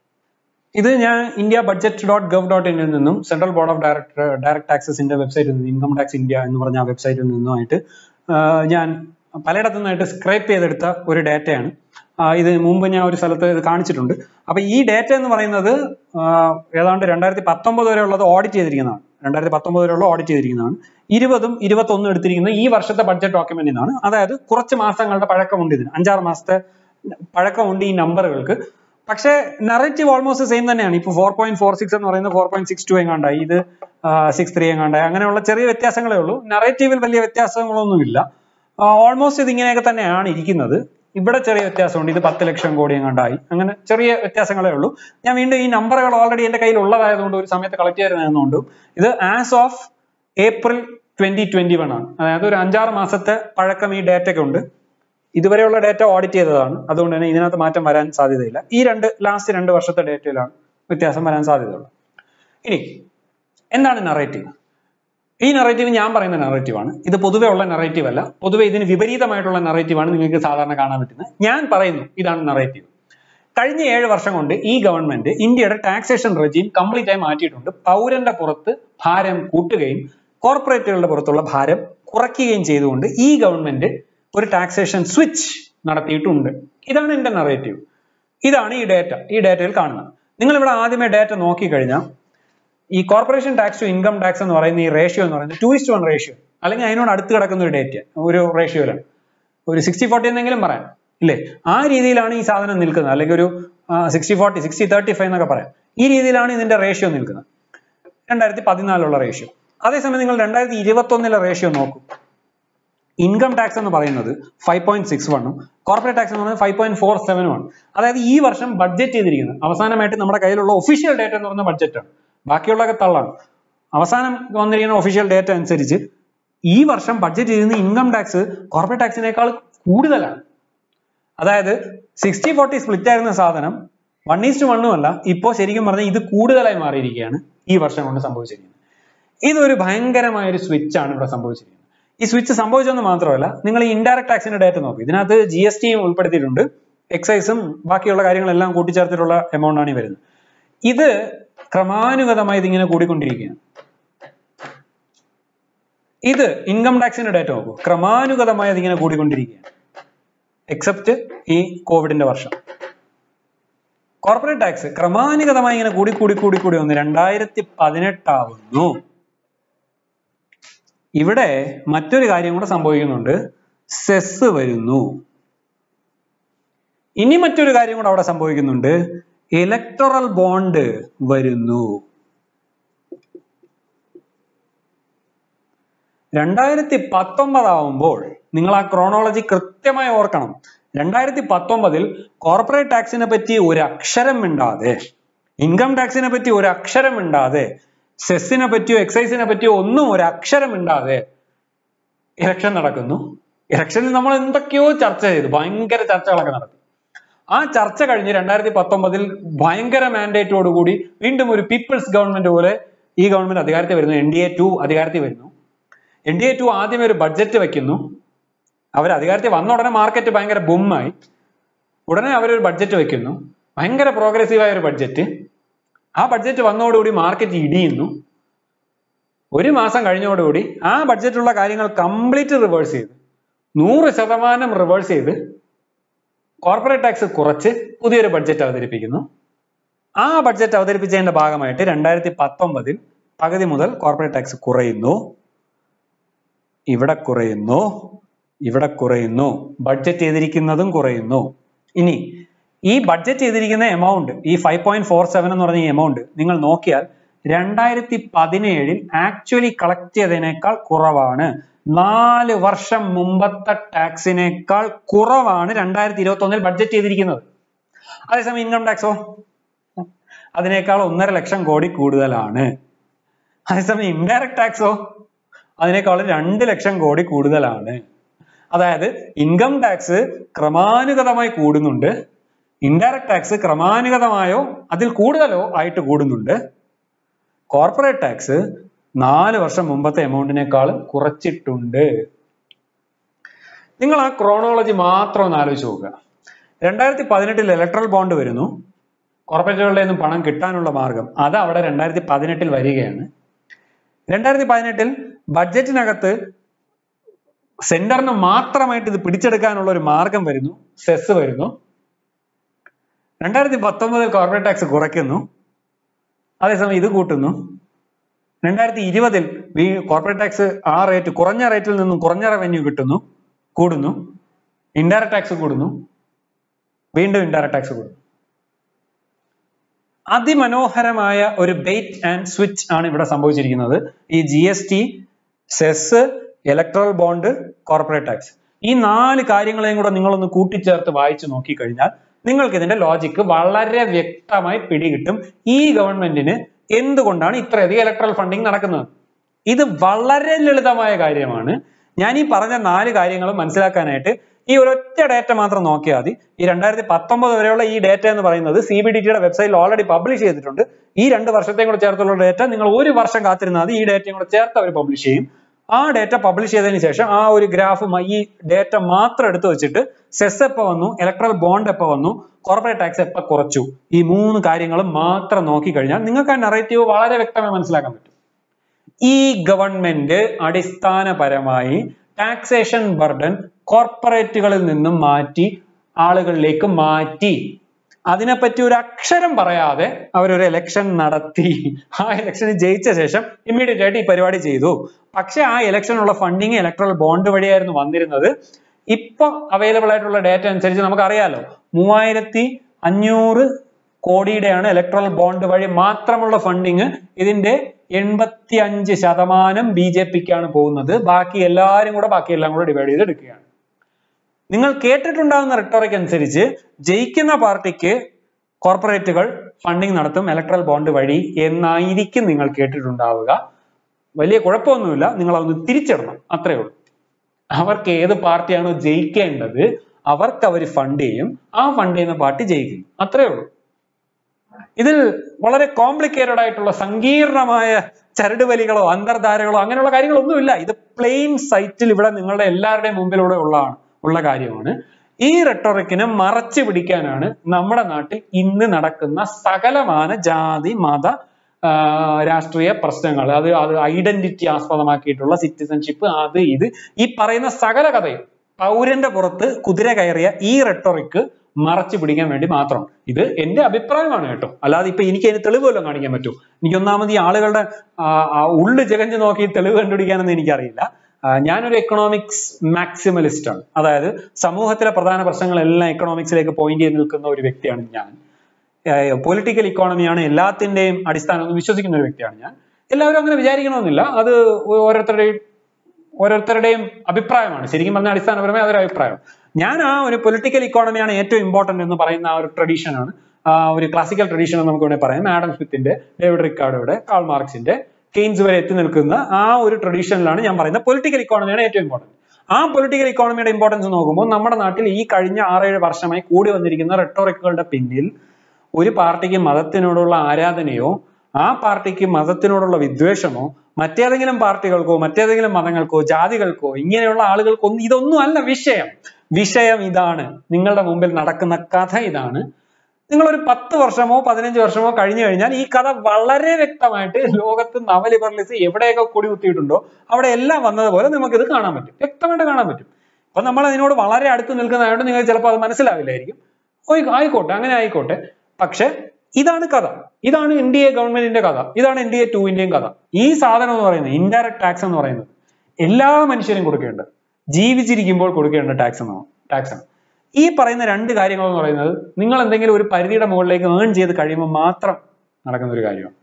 ഇത് ഞാൻ India budget dot gov dot ഇനിൽ നിന്നും central board of director direct ടാക്സസിന്റെ വെബ്സൈറ്റിൽ നിന്ന് ഇൻകം ടാക്സ് ഇന്ത്യ എന്ന് പറഞ്ഞ ആ വെബ്സൈറ്റിൽ നിന്നുമായിട്ട് ആ, ഞാൻ പലയിടത്തു നിന്നായിട്ട് സ്ക്രൈപ്പ് ചെയ്തെടുത്ത ഒരു ഡാറ്റയാണ് ആ, ഇത് മുമ്പ് ഞാൻ ഒരു സ്ഥലത്ത് ഇത് കാണിച്ചിട്ടുണ്ട് അപ്പൊ ഈ ഡാറ്റ എന്ന് പറയുന്നത് ആ, ഏതാണ്ട് രണ്ടായിരത്തി പത്തൊമ്പത് വരെ ഉള്ളത് ഓഡിറ്റ് ചെയ്തിരിക്കുന്നതാണ് രണ്ടായിരത്തി പത്തൊമ്പത് വരെയുള്ള ഓഡിറ്റ് ചെയ്തിരിക്കുന്നതാണ് ഇരുപതും ഇരുപത്തൊന്നും എടുത്തിരിക്കുന്നത് ഈ വർഷത്തെ ബഡ്ജറ്റ് ഡോക്യുമെന്റിൽ നിന്നാണ് അതായത് കുറച്ച് മാസങ്ങളുടെ പഴക്കമുണ്ട് ഇതിന് അഞ്ചാറ് മാസത്തെ പഴക്കമുണ്ട് ഈ നമ്പറുകൾക്ക് പക്ഷേ നറേറ്റീവ് ഓൾമോസ്റ്റ് സെയിം തന്നെയാണ് ഇപ്പൊ ഫോർ പോയിന്റ് ഫോർ സിക്സ് എന്ന് പറയുന്നത് ഫോർ പോയിന്റ് സിക്സ് ടു എങ്ങാണ്ടായി ഇത് സിക്സ് ത്രീ എങ്ങാണ്ടായി അങ്ങനെയുള്ള ചെറിയ വ്യത്യാസങ്ങളേ ഉള്ളൂ നറേറ്റീവിൽ വലിയ വ്യത്യാസങ്ങളൊന്നുമില്ല ഓൾമോസ്റ്റ് ഇത് ഇങ്ങനെയൊക്കെ തന്നെയാണ് ഇരിക്കുന്നത് ഇവിടെ ചെറിയ വ്യത്യാസമുണ്ട് ഇത് പത്ത് ലക്ഷം കോടി എങ്ങാണ്ടായി അങ്ങനെ ചെറിയ വ്യത്യാസങ്ങളേ ഉള്ളൂ ഞാൻ വീണ്ടും ഈ നമ്പറുകൾ ഓൾറെഡി എന്റെ കയ്യിൽ ഉള്ളതായതുകൊണ്ട് ഒരു സമയത്ത് കളക്ട് ചെയ്തിരുന്നതുകൊണ്ട് ഇത് as of April twenty twenty one ആണ് അതായത് ഒരു അഞ്ചാറ് മാസത്തെ പഴക്കം ഈ ഡേറ്റയ്ക്ക് ഉണ്ട് ഇതുവരെയുള്ള ഡേറ്റ ഓഡിറ്റ് ചെയ്തതാണ് അതുകൊണ്ട് തന്നെ ഇതിനകത്ത് മാറ്റം വരാൻ സാധ്യതയില്ല ഈ രണ്ട് ലാസ്റ്റ് രണ്ട് വർഷത്തെ ഡേറ്റയിലാണ് വ്യത്യാസം വരാൻ സാധ്യതയുള്ളത് ഇനി എന്താണ് നറേറ്റീവ് ഈ നറേറ്റീവ് ഞാൻ പറയുന്ന നറേറ്റീവ് ആണ് ഇത് പൊതുവെ ഉള്ള നറേറ്റീവ് അല്ല പൊതുവെ ഇതിന് വിപരീതമായിട്ടുള്ള നറേറ്റീവ് ആണ് നിങ്ങൾക്ക് സാധാരണ കാണാൻ പറ്റുന്നത് ഞാൻ പറയുന്നു ഇതാണ് നറേറ്റീവ് കഴിഞ്ഞ ഏഴ് വർഷം കൊണ്ട് ഈ ഗവൺമെന്റ് ഇന്ത്യയുടെ ടാക്സേഷൻ റെജീം കംപ്ലീറ്റ് ആയി മാറ്റിയിട്ടുണ്ട് പൗരന്റെ പുറത്ത് ഭാരം കൂട്ടുകയും കോർപ്പറേറ്റുകളുടെ പുറത്തുള്ള ഭാരം കുറയ്ക്കുകയും ചെയ്തുകൊണ്ട് ഈ ഗവൺമെന്റ് ഒരു ടാക്സേഷൻ സ്വിച്ച് നടത്തിയിട്ടുണ്ട് ഇതാണ് എന്റെ നറേറ്റീവ് ഇതാണ് ഈ ഡേറ്റ ഈ ഡേറ്റയിൽ കാണുന്നത് നിങ്ങൾ ഇവിടെ ആദ്യമേ ഡേറ്റ നോക്കിക്കഴിഞ്ഞാൽ ഈ corporation tax to income tax എന്ന് പറയുന്ന ഈ റേഷ്യോ എന്ന് പറയുന്നത് ടു ഇസ്റ്റ് വൺ റേഷ്യോ അല്ലെങ്കിൽ അതിനോട് അടുത്ത് കിടക്കുന്ന ഒരു ഡേറ്റ ഒരു റേഷ്യോയിലാണ് ഒരു സിക്സ്റ്റി ഫോർട്ടി എന്നെങ്കിലും പറയാം ഇല്ലേ ആ രീതിയിലാണ് ഈ സാധനം നിൽക്കുന്നത് അല്ലെങ്കിൽ ഒരു sixty forty sixty thirty five എന്നൊക്കെ പറയാം ഈ രീതിയിലാണ് ഇതിന്റെ റേഷ്യോ നിൽക്കുന്നത് രണ്ടായിരത്തി പതിനാലുള്ള റേഷ്യോ അതേസമയം നിങ്ങൾ രണ്ടായിരത്തി ഇരുപത്തി ഒന്നിലെ റേഷ്യോ നോക്കൂ ഇൻകം ടാക്സ് എന്ന് പറയുന്നത് ഫൈവ് പോയിന്റ് സിക്സ് വണ്ണും കോർപ്പറേറ്റ് ടാക്സ് എന്ന് പറയുന്നത് ഫൈവ് പോയിന്റ് ഫോർ സെവനും ആണ് അതായത് ഈ വർഷം ബഡ്ജറ്റ് ചെയ്തിരിക്കുന്നത് അവസാനമായിട്ട് നമ്മുടെ കയ്യിലുള്ള ഒഫീഷ്യൽ ഡേറ്റ എന്ന് പറയുന്ന ബഡ്ജറ്റാണ് ബാക്കിയുള്ളതൊക്കെ തള്ളാണ് അവസാനം വന്നിരിക്കുന്ന ഒഫീഷ്യൽ ഡേറ്റ അനുസരിച്ച് ഈ വർഷം ബഡ്ജറ്റ് ചെയ്യുന്ന ഇൻകം ടാക്സ് കോർപ്പറേറ്റ് ടാക്സിനേക്കാൾ കൂടുതലാണ് അതായത് സിക്സ്റ്റി ഫോർട്ടി സ്പ്ലിറ്റ് ആയിരുന്ന സാധനം വൺ ഈസ്റ്റ് വണ്ണും അല്ല ഇപ്പോൾ ശരിക്കും പറഞ്ഞാൽ ഇത് കൂടുതലായി മാറിയിരിക്കുകയാണ് ഈ വർഷം കൊണ്ട് സംഭവിച്ചിരിക്കുന്നത് ഇതൊരു ഭയങ്കരമായ ഒരു സ്വിച്ച് ആണ് ഇവിടെ സംഭവിച്ചിരിക്കുന്നത് ഈ സ്വിച്ച് സംഭവിച്ചെന്ന് മാത്രമല്ല നിങ്ങൾ ഈ ഇൻഡയറക്ട് ടാക്സിന്റെ ഡേറ്റ നോക്കും ഇതിനകത്ത് ജി എസ് ടിയും ഉൾപ്പെടുത്തിയിട്ടുണ്ട് എക്സൈസും ബാക്കിയുള്ള കാര്യങ്ങളെല്ലാം കൂട്ടിച്ചേർത്തിട്ടുള്ള എമൗണ്ട് ആണ് ഈ വരുന്നത് ഇത് ക്രമാനുഗതമായി ഇതിങ്ങനെ കൂടിക്കൊണ്ടിരിക്കുകയാണ് ഇത് ഇൻകം ടാക്സിന്റെ ഡേറ്റ നോക്കൂ ക്രമാനുഗതമായി അതിങ്ങനെ കൂടിക്കൊണ്ടിരിക്കുകയാണ് എക്സെപ്റ്റ് ഈ കോവിഡിന്റെ വർഷം കോർപ്പറേറ്റ് ടാക്സ് ക്രമാനുഗതമായി ഇങ്ങനെ കൂടി കൂടി കൂടി കൂടി വന്ന് രണ്ടായിരത്തി പതിനെട്ടാവുന്നു ഇവിടെ മറ്റൊരു കാര്യം കൂടെ സംഭവിക്കുന്നുണ്ട് സെസ് വരുന്നു ഇനി മറ്റൊരു കാര്യം കൂടെ അവിടെ സംഭവിക്കുന്നുണ്ട് ഇലക്ടറൽ ബോണ്ട് വരുന്നു രണ്ടായിരത്തി പത്തൊമ്പതാവുമ്പോൾ നിങ്ങൾ ആ ക്രോണോളജി കൃത്യമായി ഓർക്കണം രണ്ടായിരത്തി പത്തൊമ്പതിൽ കോർപ്പറേറ്റ് ടാക്സിനെ പറ്റി ഒരു അക്ഷരം മിണ്ടാതെ ഇൻകം ടാക്സിനെ പറ്റി ഒരു അക്ഷരം മിണ്ടാതെ സെസ്സിനെ പറ്റിയോ എക്സൈസിനെ പറ്റിയോ ഒന്നും ഒരു അക്ഷരം മിണ്ടാതെ ഇലക്ഷൻ നടക്കുന്നു ഇലക്ഷനിൽ നമ്മൾ എന്തൊക്കെയോ ചർച്ച ചെയ്തു ഭയങ്കര ചർച്ചകളൊക്കെ നടത്തി ആ ചർച്ച കഴിഞ്ഞ് രണ്ടായിരത്തി പത്തൊമ്പതിൽ ഭയങ്കര മാൻഡേറ്റോടുകൂടി വീണ്ടും ഒരു പീപ്പിൾസ് ഗവൺമെന്റ് പോലെ ഈ ഗവൺമെന്റ് അധികാരത്തിൽ വരുന്നു എൻ ഡി എ ടു അധികാരത്തിൽ വരുന്നു എൻ ഡി എ ടു ആദ്യം ഒരു ബഡ്ജറ്റ് വെക്കുന്നു അവർ അധികാരത്തിൽ വന്ന ഉടനെ മാർക്കറ്റ് ഭയങ്കര ബുമ്മായി ഉടനെ അവരൊരു ബഡ്ജറ്റ് വെക്കുന്നു ഭയങ്കര പ്രോഗ്രസീവായ ഒരു ബഡ്ജറ്റ് ആ ബഡ്ജറ്റ് വന്നതോടുകൂടി മാർക്കറ്റ് ഇടിയുന്നു ഒരു മാസം കഴിഞ്ഞതോടുകൂടി ആ ബഡ്ജറ്റിലുള്ള കാര്യങ്ങൾ കംപ്ലീറ്റ് റിവേഴ്സ് ചെയ്ത് നൂറ് ശതമാനം റിവേഴ്സ് ചെയ്ത് കോർപ്പറേറ്റ് ടാക്സ് കുറച്ച് പുതിയൊരു ബഡ്ജറ്റ് അവതരിപ്പിക്കുന്നു ആ ബഡ്ജറ്റ് അവതരിപ്പിച്ചതിന്റെ ഭാഗമായിട്ട് രണ്ടായിരത്തി പത്തൊമ്പതിൽ പകുതി മുതൽ കോർപ്പറേറ്റ് ടാക്സ് കുറയുന്നു ഇവിടെ കുറയുന്നു ഇവിടെ കുറയുന്നു ബഡ്ജറ്റ് ചെയ്തിരിക്കുന്നതും കുറയുന്നു ഇനി ഈ ബഡ്ജറ്റ് ചെയ്തിരിക്കുന്ന എമൗണ്ട് ഈ ഫൈവ് പോയിന്റ് ഫോർ സെവൻ എന്ന് പറഞ്ഞ ഈ എമൗണ്ട് നിങ്ങൾ നോക്കിയാൽ രണ്ടായിരത്തി പതിനേഴിൽ ആക്ച്വലി കളക്ട് ചെയ്തതിനേക്കാൾ കുറവാണ് നാല് വർഷം മുമ്പത്തെ ടാക്സിനേക്കാൾ കുറവാണ് രണ്ടായിരത്തി ഇരുപത്തി ഒന്നിൽ ബഡ്ജറ്റ് ചെയ്തിരിക്കുന്നത് അതേസമയം ഇൻകം ടാക്സോ അതിനേക്കാൾ ഒന്നര ലക്ഷം കോടി കൂടുതലാണ് അതേസമയം ഇൻഡയറക്ട് ടാക്സോ അതിനേക്കാളും രണ്ട് ലക്ഷം കോടി കൂടുതലാണ് അതായത് ഇൻകം ടാക്സ് ക്രമാനുഗതമായി കൂടുന്നുണ്ട് ഇൻഡയറക്ട് ടാക്സ് ക്രമാനുഗതമായോ അതിൽ കൂടുതലോ ആയിട്ട് കൂടുന്നുണ്ട് കോർപ്പറേറ്റ് ടാക്സ് നാല് വർഷം മുമ്പത്തെ എമൗണ്ടിനേക്കാളും കുറച്ചിട്ടുണ്ട് നിങ്ങൾ ആ ക്രോണോളജി മാത്രം ഒന്ന് ആലോചിച്ച് നോക്കുക രണ്ടായിരത്തി പതിനെട്ടിൽ ഇലക്ട്രൽ ബോണ്ട് വരുന്നു കോർപ്പറേറ്റുകളുടെ നിന്നും പണം കിട്ടാനുള്ള മാർഗം അത് അവിടെ രണ്ടായിരത്തി പതിനെട്ടിൽ വരികയാണ് രണ്ടായിരത്തി പതിനെട്ടിൽ ബഡ്ജറ്റിനകത്ത് സെന്ററിന് മാത്രമായിട്ട് ഇത് പിടിച്ചെടുക്കാനുള്ള ഒരു മാർഗം വരുന്നു സെസ് വരുന്നു രണ്ടായിരത്തി പത്തൊമ്പതിൽ കോർപ്പറേറ്റ് ടാക്സ് കുറയ്ക്കുന്നു അതേസമയം ഇത് കൂട്ടുന്നു രണ്ടായിരത്തി ഇരുപതിൽ കോർപ്പറേറ്റ് ടാക്സ് ആ റേറ്റ് കുറഞ്ഞ റേറ്റിൽ നിന്നും കുറഞ്ഞ റവന്യൂ കിട്ടുന്നു കൂടുന്നു ഇൻഡയറക്ട് ടാക്സ് കൂടുന്നു വീണ്ടും ഇൻഡയറക്ട് ടാക്സ് കൂടുന്നു അതിമനോഹരമായ ഒരു ബെയ്റ്റ് ആൻഡ് സ്വിച്ച് ആണ് ഇവിടെ സംഭവിച്ചിരിക്കുന്നത് ഈ G S T cess electoral bond corporate tax ഈ നാല് കാര്യങ്ങളെയും കൂടെ നിങ്ങളൊന്ന് കൂട്ടിച്ചേർത്ത് വായിച്ചു നോക്കിക്കഴിഞ്ഞാൽ നിങ്ങൾക്ക് ഇതിന്റെ ലോജിക്ക് വളരെ വ്യക്തമായി പിടികിട്ടും ഈ ഗവൺമെന്റിന് എന്തുകൊണ്ടാണ് ഇത്രയധികം ഇലക്ട്രൽ ഫണ്ടിങ് നടക്കുന്നത് ഇത് വളരെ ലളിതമായ കാര്യമാണ് ഞാൻ ഈ പറഞ്ഞ നാല് കാര്യങ്ങളും മനസ്സിലാക്കാനായിട്ട് ഈ ഒരൊറ്റ ഡേറ്റ മാത്രം നോക്കിയാൽ മതി ഈ രണ്ടായിരത്തി പത്തൊമ്പത് വരെയുള്ള ഈ ഡേറ്റ എന്ന് പറയുന്നത് സി ബി ഡി ടിയുടെ വെബ്സൈറ്റിൽ ഓൾറെഡി പബ്ലിഷ് ചെയ്തിട്ടുണ്ട് ഈ രണ്ട് വർഷത്തെയും കൂടെ ചേർത്തുള്ള ഡേറ്റ നിങ്ങൾ ഒരു വർഷം കാത്തിരുന്നാൽ മതി ഈ ഡേറ്റയും കൂടെ ചേർത്ത് അവർ പബ്ലിഷ് ചെയ്യും ആ ഡേറ്റ പബ്ലിഷ് ചെയ്തതിന് ശേഷം ആ ഒരു ഗ്രാഫും ഈ ഡേറ്റ മാത്രം എടുത്തു വെച്ചിട്ട് സെസ് എപ്പോ വന്നു ഇലക്ട്രൽ ബോണ്ട് എപ്പോ വന്നു കോർപ്പറേറ്റ് ടാക്സ് എപ്പോ കുറച്ചു ഈ മൂന്ന് കാര്യങ്ങളും മാത്രം നോക്കിക്കഴിഞ്ഞാൽ നിങ്ങൾക്ക് ആ നറേറ്റീവ് വളരെ വ്യക്തമായി മനസ്സിലാക്കാൻ പറ്റും ഈ ഗവൺമെന്റ് അടിസ്ഥാനപരമായി ടാക്സേഷൻ ബർഡൻ കോർപ്പറേറ്റുകളിൽ നിന്നും മാറ്റി ആളുകളിലേക്ക് മാറ്റി അതിനെപ്പറ്റി ഒരു അക്ഷരം പറയാതെ അവരൊരു ഇലക്ഷൻ നടത്തി ആ ഇലക്ഷനിൽ ജയിച്ച ശേഷം ഇമ്മീഡിയറ്റ് ആയിട്ട് ഈ പരിപാടി ചെയ്തു പക്ഷെ ആ ഇലക്ഷനുള്ള ഫണ്ടിങ് ഇലക്ട്രൽ ബോണ്ട് വഴിയായിരുന്നു വന്നിരുന്നത് ഇപ്പൊ അവൈലബിൾ ആയിട്ടുള്ള ഡേറ്റ അനുസരിച്ച് നമുക്കറിയാലോ മൂവായിരത്തി അഞ്ഞൂറ് കോടിയുടെയാണ് ഇലക്ട്രൽ ബോണ്ട് വഴി മാത്രമുള്ള ഫണ്ടിങ് ഇതിന്റെ എൺപത്തി അഞ്ച് ശതമാനം ബി ജെ പിക്കാണ് പോകുന്നത് ബാക്കി എല്ലാവരും കൂടെ ബാക്കി എല്ലാം കൂടെ ഡിവൈഡ് ചെയ്ത് എടുക്കുകയാണ് നിങ്ങൾ കേട്ടിട്ടുണ്ടാകുന്ന റിട്ടോറിക് അനുസരിച്ച് ജയിക്കുന്ന പാർട്ടിക്ക് കോർപ്പറേറ്റുകൾ ഫണ്ടിങ് നടത്തും ഇലക്ട്രൽ ബോണ്ട് വഴി എന്നായിരിക്കും നിങ്ങൾ കേട്ടിട്ടുണ്ടാവുക വലിയ കുഴപ്പമൊന്നുമില്ല നിങ്ങൾ അതൊന്ന് തിരിച്ചിടണം അത്രേ ഉള്ളൂ അവർക്ക് ഏത് പാർട്ടിയാണോ ജയിക്കേണ്ടത് അവർക്ക് അവർ ഫണ്ട് ചെയ്യും ആ ഫണ്ട് ചെയ്യുന്ന പാർട്ടി ജയിക്കും അത്രേ ഉള്ളൂ ഇതിൽ വളരെ കോംപ്ലിക്കേറ്റഡ് ആയിട്ടുള്ള സങ്കീർണമായ ചരടുവലികളോ അന്തർധാരകളോ അങ്ങനെയുള്ള കാര്യങ്ങളൊന്നുമില്ല ഇത് പ്ലെയിൻ സൈറ്റിൽ ഇവിടെ നിങ്ങളുടെ എല്ലാവരുടെയും മുമ്പിലൂടെ ഉള്ളതാണ് ഉള്ള കാര്യമാണ് ഈ റെട്ടോറിക്കിനെ മറച്ചു പിടിക്കാനാണ് നമ്മുടെ നാട്ടിൽ ഇന്ന് നടക്കുന്ന സകലമാന ജാതി മത ആ, രാഷ്ട്രീയ പ്രശ്നങ്ങൾ അത് അത് ഐഡന്റിറ്റി ആസ്പദമാക്കിയിട്ടുള്ള സിറ്റിസൺഷിപ്പ് അത് ഇത് ഈ പറയുന്ന സകല കഥയും പൗരന്റെ പുറത്ത് കുതിര കയറിയ ഈ റെട്ടോറിക്ക് മറച്ചു പിടിക്കാൻ വേണ്ടി മാത്രം ഇത് എന്റെ അഭിപ്രായമാണ് കേട്ടോ അല്ലാതെ ഇപ്പൊ എനിക്ക് അതിന് തെളിവ് വല്ലതും കാണിക്കാൻ പറ്റുമോ എനിക്ക് ഒന്നാമത് ഈ ആളുകളുടെ ആ, ആ ഉള്ളു ജഗഞ്ഞ് നോക്കി തെളിവ് കണ്ടുപിടിക്കാനൊന്നും എനിക്കറിയില്ല ആ, ഞാനൊരു എക്കണോമിക്സ് മാക്സിമലിസ്റ്റ് ആണ് അതായത് സമൂഹത്തിലെ പ്രധാന പ്രശ്നങ്ങളെല്ലാം എക്കണോമിക്സിലേക്ക് പോയിന്റ് ചെയ്ത് നിൽക്കുന്ന ഒരു വ്യക്തിയാണ് ഞാൻ പൊളിറ്റിക്കൽ ഇക്കോണമിയാണ് എല്ലാത്തിന്റെയും അടിസ്ഥാനം എന്ന് വിശ്വസിക്കുന്ന ഒരു വ്യക്തിയാണ് ഞാൻ എല്ലാവരും അങ്ങനെ വിചാരിക്കണമെന്നില്ല അത് ഓരോരുത്തരുടെയും ഓരോരുത്തരുടെയും അഭിപ്രായമാണ് ശരിക്കും പറഞ്ഞാൽ അടിസ്ഥാനപരമായി അതൊരു അഭിപ്രായം ഞാൻ ആ ഒരു പൊളിറ്റിക്കൽ ഇക്കോണമിയാണ് ഏറ്റവും ഇമ്പോർട്ടന്റ് എന്ന് പറയുന്ന ആ ഒരു ട്രഡീഷൻ ആണ് ആ ഒരു ക്ലാസിക്കൽ ട്രഡീഷൻ എന്ന് നമുക്ക് വേണമെങ്കിൽ പറയാം ആഡം സ്മിത്തിന്റെ ഡേവിഡ് റിക്കാർഡോയുടെ കാൾ മാർക്സിന്റെ കെയ്ൻസ് വരെ എത്തി നിൽക്കുന്ന ആ ഒരു ട്രഡീഷനിലാണ് ഞാൻ പറയുന്നത് പൊളിറ്റിക്കൽ ഇക്കോണമിയാണ് ഏറ്റവും ഇമ്പോർട്ടന്റ് ആ പൊളിറ്റിക്കൽ ഇക്കോണമിയുടെ ഇമ്പോർട്ടൻസ് നോക്കുമ്പോൾ നമ്മുടെ നാട്ടിൽ ഈ കഴിഞ്ഞ ആറേഴ് വർഷമായി കൂടി വന്നിരിക്കുന്ന റെട്ടോറിക്കുകളുടെ പിന്നിൽ ഒരു പാർട്ടിക്ക് മതത്തിനോടുള്ള ആരാധനയോ ആ പാർട്ടിക്ക് മതത്തിനോടുള്ള വിദ്വേഷമോ മറ്റേതെങ്കിലും പാർട്ടികൾക്കോ മറ്റേതെങ്കിലും മതങ്ങൾക്കോ ജാതികൾക്കോ ഇങ്ങനെയുള്ള ആളുകൾക്കോ ഒന്നും ഇതൊന്നും അല്ല വിഷയം വിഷയം ഇതാണ് നിങ്ങളുടെ മുമ്പിൽ നടക്കുന്ന കഥ ഇതാണ് നിങ്ങൾ ഒരു പത്ത് വർഷമോ പതിനഞ്ച് വർഷമോ കഴിഞ്ഞു കഴിഞ്ഞാൽ ഈ കഥ വളരെ വ്യക്തമായിട്ട് ലോകത്ത് നവലിബറലിസം എവിടെയൊക്കെ കൊടി കുത്തിയിട്ടുണ്ടോ അവിടെ എല്ലാം വന്നതുപോലെ നമുക്ക് ഇത് കാണാൻ പറ്റും വ്യക്തമായിട്ട് കാണാൻ പറ്റും അപ്പൊ നമ്മൾ അതിനോട് വളരെ അടുത്ത് നിൽക്കുന്നതായതുകൊണ്ട് നിങ്ങൾക്ക് ചിലപ്പോൾ അത് മനസ്സിലാവില്ലായിരിക്കും ഓയ് ആയിക്കോട്ടെ അങ്ങനെ ആയിക്കോട്ടെ പക്ഷെ ഇതാണ് കഥ ഇതാണ് എൻ ഡി എ ഗവൺമെന്റിന്റെ കഥ ഇതാണ് എൻ ഡി എ ടൂവിന്റെയും കഥ ഈ സാധനം എന്ന് പറയുന്നത് ഇൻഡയറക്ട് ടാക്സ് എന്ന് പറയുന്നത് എല്ലാ മനുഷ്യരും കൊടുക്കേണ്ടത് ജീവിച്ചിരിക്കുമ്പോൾ കൊടുക്കേണ്ട ടാക്സ് എന്നാണ് ടാക്സ് ആണ് ഈ പറയുന്ന രണ്ട് കാര്യങ്ങൾ എന്ന് പറയുന്നത് നിങ്ങൾ എന്തെങ്കിലും ഒരു പരിധിയുടെ മുകളിലേക്ക് ഏൺ ചെയ്ത് കഴിയുമ്പോൾ മാത്രം നടക്കുന്ന ഒരു കാര്യമാണ്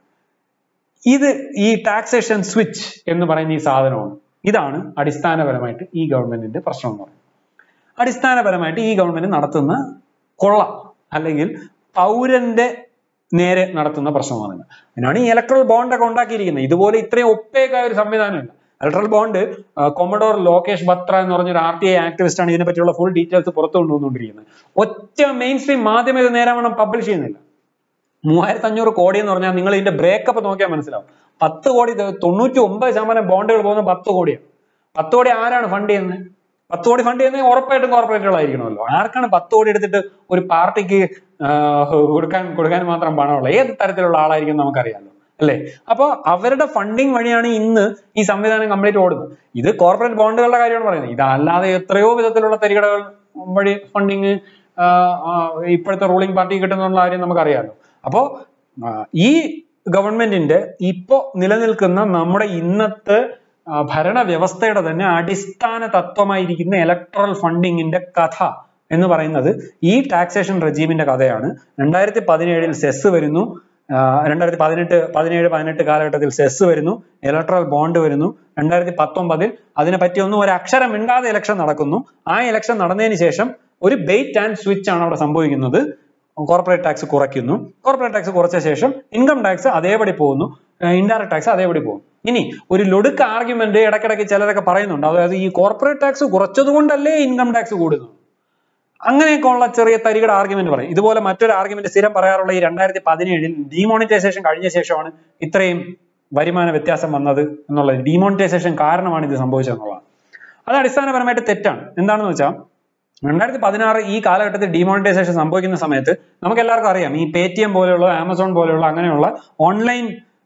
ഇത് ഈ ടാക്സേഷൻ സ്വിച്ച് എന്ന് പറയുന്ന ഈ സാധനമാണ് ഇതാണ് അടിസ്ഥാനപരമായിട്ട് ഈ ഗവൺമെന്റിന്റെ പ്രശ്നം എന്ന് പറയുന്നത് അടിസ്ഥാനപരമായിട്ട് ഈ ഗവൺമെന്റ് നടത്തുന്ന കൊള്ള അല്ലെങ്കിൽ പൗരന്റെ നേരെ നടത്തുന്ന പ്രശ്നമാണ് ഇത്. അതിനാണ് ഈ ഇലക്ട്രൽ ബോണ്ട് ഒക്കെ ഉണ്ടാക്കിയിരിക്കുന്നത് ഇതുപോലെ ഇത്രയും ഒപ്പേക്കായ ഒരു സംവിധാനമില്ല electoral bond commodore Lokesh Batra എന്ന് പറഞ്ഞ ഒരു ആർ ടി ഐ ആക്ടിവിസ്റ്റ് ആണ് ഇതിനെ പറ്റിയുള്ള ഫുൾ ഡീറ്റെയിൽസ് പുറത്തു കൊണ്ടുവന്നുകൊണ്ടിരിക്കുന്നത് ഒറ്റ മെയിൻ സ്ട്രീം മാധ്യമം ഇത് നേരവണ്ണം പബ്ലിഷ് ചെയ്യുന്നില്ല മൂവായിരത്തി അഞ്ഞൂറ് കോടി എന്ന് പറഞ്ഞാൽ നിങ്ങൾ ഇതിന്റെ ബ്രേക്കപ്പ് നോക്കിയാൽ മനസ്സിലാവും പത്ത് കോടി ഇത് തൊണ്ണൂറ്റി ഒമ്പത് ശതമാനം ബോണ്ടുകൾ പോകുന്നത് പത്ത് കോടിയാണ് പത്ത് കോടി ആരാണ് ഫണ്ട് ചെയ്യുന്നത് പത്ത് കോടി ഫണ്ട് ചെയ്യുന്നത് ഉറപ്പായിട്ടും കോർപ്പറേറ്റുകളായിരിക്കണമല്ലോ ആർക്കാണ് പത്ത് കോടി എടുത്തിട്ട് ഒരു പാർട്ടിക്ക് കൊടുക്കാൻ കൊടുക്കാൻ മാത്രം പണമുള്ള ഏത് തരത്തിലുള്ള ആളായിരിക്കും നമുക്കറിയാമല്ലോ അല്ലേ അപ്പൊ അവരുടെ ഫണ്ടിങ് വഴിയാണ് ഇന്ന് ഈ സംവിധാനം കംപ്ലീറ്റ് ഓടുന്നത് ഇത് കോർപ്പറേറ്റ് ബോണ്ടുകളുടെ കാര്യമാണ് പറയുന്നത് ഇതല്ലാതെ എത്രയോ വിധത്തിലുള്ള തരികടകൾ വഴി ഫണ്ടിങ് ഇപ്പോഴത്തെ റൂളിംഗ് പാർട്ടി കിട്ടുന്നുള്ള കാര്യം നമുക്കറിയാമല്ലോ അപ്പോ ആ, ഈ ഗവൺമെന്റിന്റെ ഇപ്പോ നിലനിൽക്കുന്ന നമ്മുടെ ഇന്നത്തെ ആ, ഭരണവ്യവസ്ഥയുടെ തന്നെ അടിസ്ഥാന തത്വമായിരിക്കുന്ന ഇലക്ട്രൽ ഫണ്ടിങ്ങിന്റെ കഥ എന്ന് പറയുന്നത് ഈ ടാക്സേഷൻ റെജീമിന്റെ കഥയാണ് രണ്ടായിരത്തി പതിനേഴിൽ സെസ് വരുന്നു രണ്ടായിരത്തി പതിനെട്ട് പതിനേഴ് പതിനെട്ട് കാലഘട്ടത്തിൽ സെസ് വരുന്നു ഇലക്ട്രൽ ബോണ്ട് വരുന്നു രണ്ടായിരത്തി പത്തൊമ്പതിൽ അതിനെപ്പറ്റി ഒന്നും ഒരു അക്ഷരം മിണ്ടാതെ ഇലക്ഷൻ നടക്കുന്നു ആ ഇലക്ഷൻ നടന്നതിന് ശേഷം ഒരു ബെയ്റ്റ് ആൻഡ് സ്വിച്ച് ആണ് അവിടെ സംഭവിക്കുന്നത് കോർപ്പറേറ്റ് ടാക്സ് കുറയ്ക്കുന്നു കോർപ്പറേറ്റ് ടാക്സ് കുറച്ച ശേഷം ഇൻകം ടാക്സ് അതേപടി പോകുന്നു ഇൻഡയറക്ട് ടാക്സ് അതേപടി പോകും ഇനി ഒരു ലൊടുക്ക് ആർഗ്യുമെന്റ് ഇടയ്ക്കിടയ്ക്ക് ചിലരൊക്കെ പറയുന്നുണ്ട് അതായത് ഈ കോർപ്പറേറ്റ് ടാക്സ് കുറച്ചത് കൊണ്ടല്ലേ ഇൻകം ടാക്സ് കൂടുന്നത് അങ്ങനെയൊക്കെ ഉള്ള ചെറിയ തരികട ആർഗ്യുമെന്റ് പറയും ഇതുപോലെ മറ്റൊരു ആർഗ്യുമെന്റ് സ്ഥിരം പറയാറുള്ള ഈ രണ്ടായിരത്തി പതിനേഴിൽ ഡിമോണിറ്റൈസേഷൻ കഴിഞ്ഞ ശേഷമാണ് ഇത്രയും വരുമാന വ്യത്യാസം വന്നത് എന്നുള്ളത് ഡിമോണിറ്റൈസേഷൻ കാരണമാണ് ഇത് സംഭവിച്ചതെന്നുള്ളതാണ് അത് അടിസ്ഥാനപരമായിട്ട് തെറ്റാണ് എന്താണെന്ന് വെച്ചാൽ രണ്ടായിരത്തി പതിനാറ് ഈ കാലഘട്ടത്തിൽ ഡിമോണിറ്റൈസേഷൻ സംഭവിക്കുന്ന സമയത്ത് നമുക്ക് എല്ലാവർക്കും അറിയാം ഈ പേ ടി എം പോലെയുള്ള ആമസോൺ പോലെയുള്ള അങ്ങനെയുള്ള ഓൺലൈൻ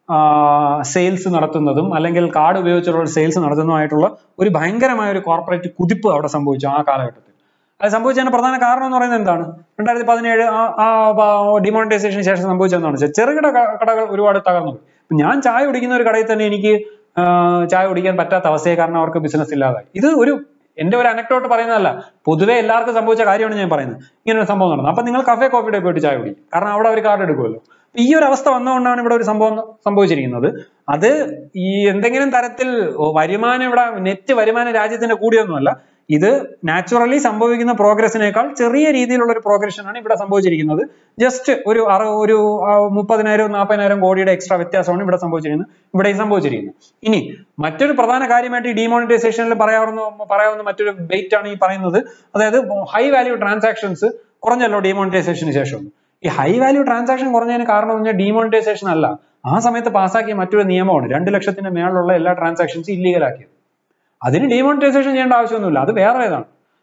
സെയിൽസ് നടത്തുന്നതും അല്ലെങ്കിൽ കാർഡ് ഉപയോഗിച്ചുള്ള സെയിൽസ് നടത്തുന്നതുമായിട്ടുള്ള ഒരു ഭയങ്കരമായ ഒരു കോർപ്പറേറ്റ് കുതിപ്പ് അവിടെ സംഭവിച്ചു ആ കാലഘട്ടത്തിൽ അത് സംഭവിച്ചതിന്റെ പ്രധാന കാരണം എന്ന് പറയുന്നത് എന്താണ് രണ്ടായിരത്തി പതിനേഴ് ആ ഡിമോണിറ്റൈസേഷന് ശേഷം സംഭവിച്ചതെന്നാണ് വെച്ചാൽ ചെറുകിട ക- കടകൾ ഒരുപാട് തകർന്നു പോയി. ഇപ്പൊ ഞാൻ ചായ കുടിക്കുന്ന ഒരു കടയിൽ തന്നെ എനിക്ക് ആ, ചായ കുടിക്കാൻ പറ്റാത്ത അവസ്ഥയെ കാരണം അവർക്ക് ബിസിനസ് ഇല്ലാതായി ഇത് ഒരു എന്റെ ഒരു അനക്ടോട്ട് പറയുന്നതല്ല പൊതുവെ എല്ലാവർക്കും സംഭവിച്ച കാര്യമാണ് ഞാൻ പറയുന്നത് ഇങ്ങനെ ഒരു സംഭവം നടന്നത് അപ്പൊ നിങ്ങൾ കഫേ കോഫിയുടെ പോയിട്ട് ചായ കുടിക്കും കാരണം അവിടെ അവർ കാർഡ് എടുക്കുമല്ലോ അപ്പൊ ഈ ഒരു അവസ്ഥ വന്നുകൊണ്ടാണ് ഇവിടെ ഒരു സംഭവം സംഭവിച്ചിരിക്കുന്നത് അത് ഈ എന്തെങ്കിലും തരത്തിൽ വരുമാനം ഇവിടെ നെറ്റ് വരുമാനം രാജ്യത്തിന്റെ കൂടിയൊന്നുമല്ല ഇത് നാച്ചുറലി സംഭവിക്കുന്ന പ്രോഗ്രസിനേക്കാൾ ചെറിയ രീതിയിലുള്ള ഒരു പ്രോഗ്രഷൻ ആണ് ഇവിടെ സംഭവിച്ചിരിക്കുന്നത് ജസ്റ്റ് ഒരു അറ ഒരു ആ, മുപ്പതിനായിരം നാൽപ്പതിനായിരം കോടിയുടെ എക്സ്ട്രാ വ്യത്യാസമാണ് ഇവിടെ സംഭവിച്ചിരിക്കുന്നത് ഇവിടെ ഈ സംഭവിച്ചിരിക്കുന്നത് ഇനി മറ്റൊരു പ്രധാന കാര്യമായിട്ട് ഈ ഡിമോണിറ്റൈസേഷനിൽ പറയാവുന്ന പറയാവുന്ന മറ്റൊരു ബെയ്റ്റ് ആണ് ഈ പറയുന്നത് അതായത് ഹൈ വാല്യൂ ട്രാൻസാക്ഷൻസ് കുറഞ്ഞല്ലോ ഡിമോണിറ്റൈസേഷന് ശേഷം ഈ ഹൈ വാല്യൂ ട്രാൻസാക്ഷൻ കുറഞ്ഞതിന് കാരണം എന്ന് പറഞ്ഞാൽ ഡിമോണിറ്റൈസേഷൻ അല്ല ആ സമയത്ത് പാസ്സാക്കിയ മറ്റൊരു നിയമമാണ് രണ്ട് ലക്ഷത്തിന് മേളിലുള്ള എല്ലാ ട്രാൻസാക്ഷൻസ് ഇല്ലീഗൽ ആക്കിയത് അതിന് ഡിമോണിറ്റൈസേഷൻ ചെയ്യേണ്ട ആവശ്യമൊന്നുമില്ല അത് വേറെ ഏതാണ്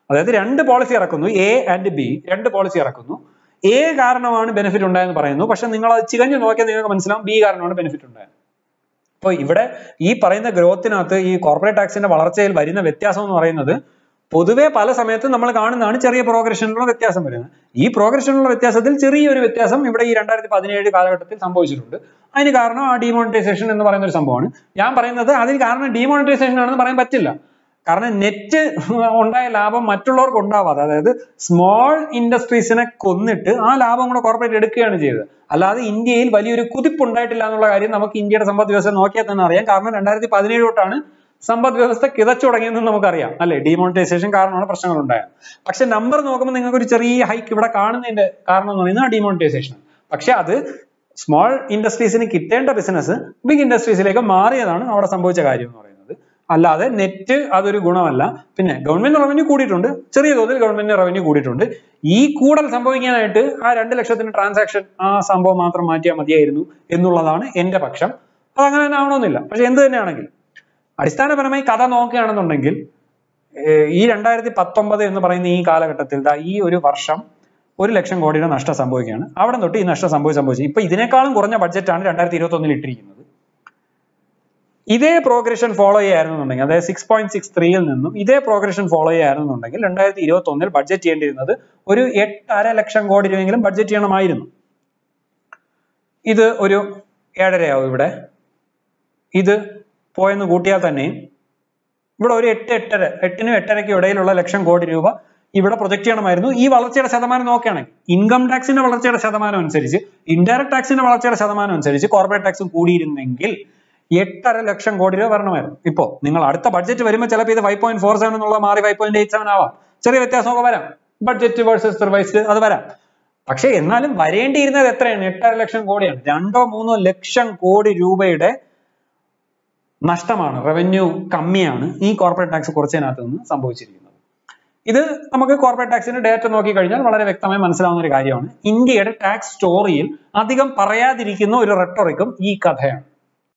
അതായത് രണ്ട് പോളിസി ഇറക്കുന്നു എ ആൻഡ് ബി രണ്ട് പോളിസി ഇറക്കുന്നു എ കാരണമാണ് ബെനിഫിറ്റ് ഉണ്ടായെന്ന് പറയുന്നു പക്ഷെ നിങ്ങൾ അത് ചികഞ്ഞു നോക്കിയാൽ നിങ്ങൾക്ക് മനസ്സിലാവും ബി കാരണമാണ് ബെനിഫിറ്റ് ഉണ്ടായത് അപ്പോൾ ഇവിടെ ഈ പറയുന്ന ഗ്രോത്തിനകത്ത് ഈ കോർപ്പറേറ്റ് ടാക്സിന്റെ വളർച്ചയിൽ വരുന്ന വ്യത്യാസം എന്ന് പറയുന്നത് പൊതുവെ പല സമയത്തും നമ്മൾ കാണുന്നതാണ് ചെറിയ പ്രോഗ്രഷനിലുള്ള വ്യത്യാസം വരുന്നത് ഈ പ്രോഗ്രഷനിലുള്ള വ്യത്യാസത്തിൽ ചെറിയൊരു വ്യത്യാസം ഇവിടെ ഈ രണ്ടായിരത്തി പതിനേഴ് കാലഘട്ടത്തിൽ സംഭവിച്ചിട്ടുണ്ട് അതിന് കാരണം ആ ഡിമോണിറ്റൈസേഷൻ എന്ന് പറയുന്ന ഒരു സംഭവമാണ് ഞാൻ പറയുന്നത് അതിന് കാരണം ഡിമോണിറ്റൈസേഷൻ ആണെന്ന് പറയാൻ പറ്റില്ല കാരണം നെറ്റ് ഉണ്ടായ ലാഭം മറ്റുള്ളവർക്ക് ഉണ്ടാവാതെ അതായത് സ്മോൾ ഇൻഡസ്ട്രീസിനെ കൊന്നിട്ട് ആ ലാഭം കൂടെ കോർപ്പറേറ്റ് എടുക്കുകയാണ് ചെയ്തത് അല്ലാതെ ഇന്ത്യയിൽ വലിയൊരു കുതിപ്പ് ഉണ്ടായിട്ടില്ല എന്നുള്ള കാര്യം നമുക്ക് ഇന്ത്യയുടെ സമ്പദ് വ്യവസ്ഥ നോക്കിയാൽ തന്നെ അറിയാം കാരണം രണ്ടായിരത്തി പതിനേഴ് തൊട്ടാണ് സമ്പദ് വ്യവസ്ഥ കിതച്ചു തുടങ്ങിയെന്ന് നമുക്കറിയാം അല്ലെ ഡിമോണിറ്റൈസേഷൻ കാരണമാണ് പ്രശ്നങ്ങൾ ഉണ്ടായത് പക്ഷെ നമ്പർ നോക്കുമ്പോൾ നിങ്ങൾക്ക് ഒരു ചെറിയ ഹൈക്ക് ഇവിടെ കാണുന്നതിന്റെ കാരണം എന്ന് പറയുന്നത് ഡിമോണിറ്റൈസേഷൻ പക്ഷെ അത് സ്മോൾ ഇൻഡസ്ട്രീസിന് കിട്ടേണ്ട ബിസിനസ് ബിഗ് ഇൻഡസ്ട്രീസിലേക്ക് മാറിയതാണ് അവിടെ സംഭവിച്ച കാര്യം എന്ന് പറയുന്നത് അല്ലാതെ നെറ്റ് അതൊരു ഗുണമല്ല പിന്നെ ഗവൺമെന്റ് റവന്യൂ കൂടിയിട്ടുണ്ട് ചെറിയ തോതിൽ ഗവൺമെന്റ് റവന്യൂ കൂടിയിട്ടുണ്ട് ഈ കൂടൽ സംഭവിക്കാനായിട്ട് ആ രണ്ട് ലക്ഷത്തിന് ട്രാൻസാക്ഷൻ ആ സംഭവം മാത്രം മാറ്റിയാൽ മതിയായിരുന്നു എന്നുള്ളതാണ് എന്റെ പക്ഷം അത് അങ്ങനെ തന്നെ ആവണമെന്നില്ല പക്ഷെ എന്ത് തന്നെയാണെങ്കിലും അടിസ്ഥാനപരമായി കഥ നോക്കുകയാണെന്നുണ്ടെങ്കിൽ ഏർ ഈ രണ്ടായിരത്തി പത്തൊമ്പത് എന്ന് പറയുന്ന ഈ കാലഘട്ടത്തിൽ ദാ ഈ ഒരു വർഷം ഒരു ലക്ഷം കോടിയുടെ നഷ്ടം സംഭവിക്കുകയാണ് അവിടെ തൊട്ട് ഈ നഷ്ടം സംഭവിച്ച് സംഭവിച്ചു ഇപ്പൊ ഇതിനേക്കാളും കുറഞ്ഞ ബഡ്ജറ്റാണ് രണ്ടായിരത്തി ഇരുപത്തി ഒന്നിൽ ഇട്ടിരിക്കുന്നത് ഇതേ പ്രോഗ്രഷൻ ഫോളോ ചെയ്യായിരുന്നുണ്ടെങ്കിൽ അതായത് സിക്സ് പോയിന്റ് സിക്സ് ത്രീയിൽ നിന്നും ഇതേ പ്രോഗ്രഷൻ ഫോളോ ചെയ്യായിരുന്നുണ്ടെങ്കിൽ രണ്ടായിരത്തി ഇരുപത്തി ഒന്നിൽ ബഡ്ജറ്റ് ചെയ്യേണ്ടിയിരുന്നത് ഒരു എട്ടര ലക്ഷം കോടി രൂപയെങ്കിലും ബഡ്ജറ്റ് ചെയ്യണമായിരുന്നു ഇത് ഒരു ഏഴരയാവും ഇവിടെ ഇത് പോയെന്ന് കൂട്ടിയാൽ തന്നെയും ഇവിടെ ഒരു എട്ട് എട്ടര എട്ടിനും എട്ടരയ്ക്കും ഇടയിലുള്ള ലക്ഷം കോടി രൂപ ഇവിടെ പ്രൊജക്ട് ചെയ്യണമായിരുന്നു ഈ വളർച്ചയുടെ ശതമാനം നോക്കുകയാണെങ്കിൽ ഇൻകം ടാക്സിന്റെ വളർച്ചയുടെ ശതമാനം അനുസരിച്ച് ഇൻഡയറക്ട് ടാക്സിന്റെ വളർച്ചയുടെ ശതമാനം അനുസരിച്ച് കോർപ്പറേറ്റ് ടാക്സ് കൂടിയിരുന്നെങ്കിൽ എട്ടര ലക്ഷം കോടി രൂപ വരണമായിരുന്നു ഇപ്പോ നിങ്ങൾ അടുത്ത ബഡ്ജറ്റ് വരുമ്പോൾ ചിലപ്പോൾ ഇത് ഫൈവ് പോയിന്റ് ഫോർ സെവൻ എന്നുള്ള മാറി ഫൈവ് പോയിന്റ് എയ്റ്റ് സെവൻ ആവാം ചെറിയ വ്യത്യാസമൊക്കെ വരാം ബഡ്ജറ്റ് വേഴ്സസ് റിവൈസ്ഡ് അത് വരാം പക്ഷെ എന്നാലും വരേണ്ടിയിരുന്നത് എത്രയാണ് എട്ടര ലക്ഷം കോടിയാണ് രണ്ടോ മൂന്നോ ലക്ഷം കോടി രൂപയുടെ നഷ്ടമാണ് റവന്യൂ കമ്മിയാണ് ഈ കോർപ്പറേറ്റ് ടാക്സ് കുറച്ചതിനകത്ത് നിന്ന് സംഭവിച്ചിരിക്കുന്നത് ഇത് നമുക്ക് കോർപ്പറേറ്റ് ടാക്സിന്റെ ഡേറ്റ നോക്കി കഴിഞ്ഞാൽ വളരെ വ്യക്തമായി മനസ്സിലാവുന്ന ഒരു കാര്യമാണ് ഇന്ത്യയുടെ ടാക്സ് സ്റ്റോറിയിൽ അധികം പറയാതിരിക്കുന്ന ഒരു റെട്ടോറിക്കും ഈ കഥയാണ്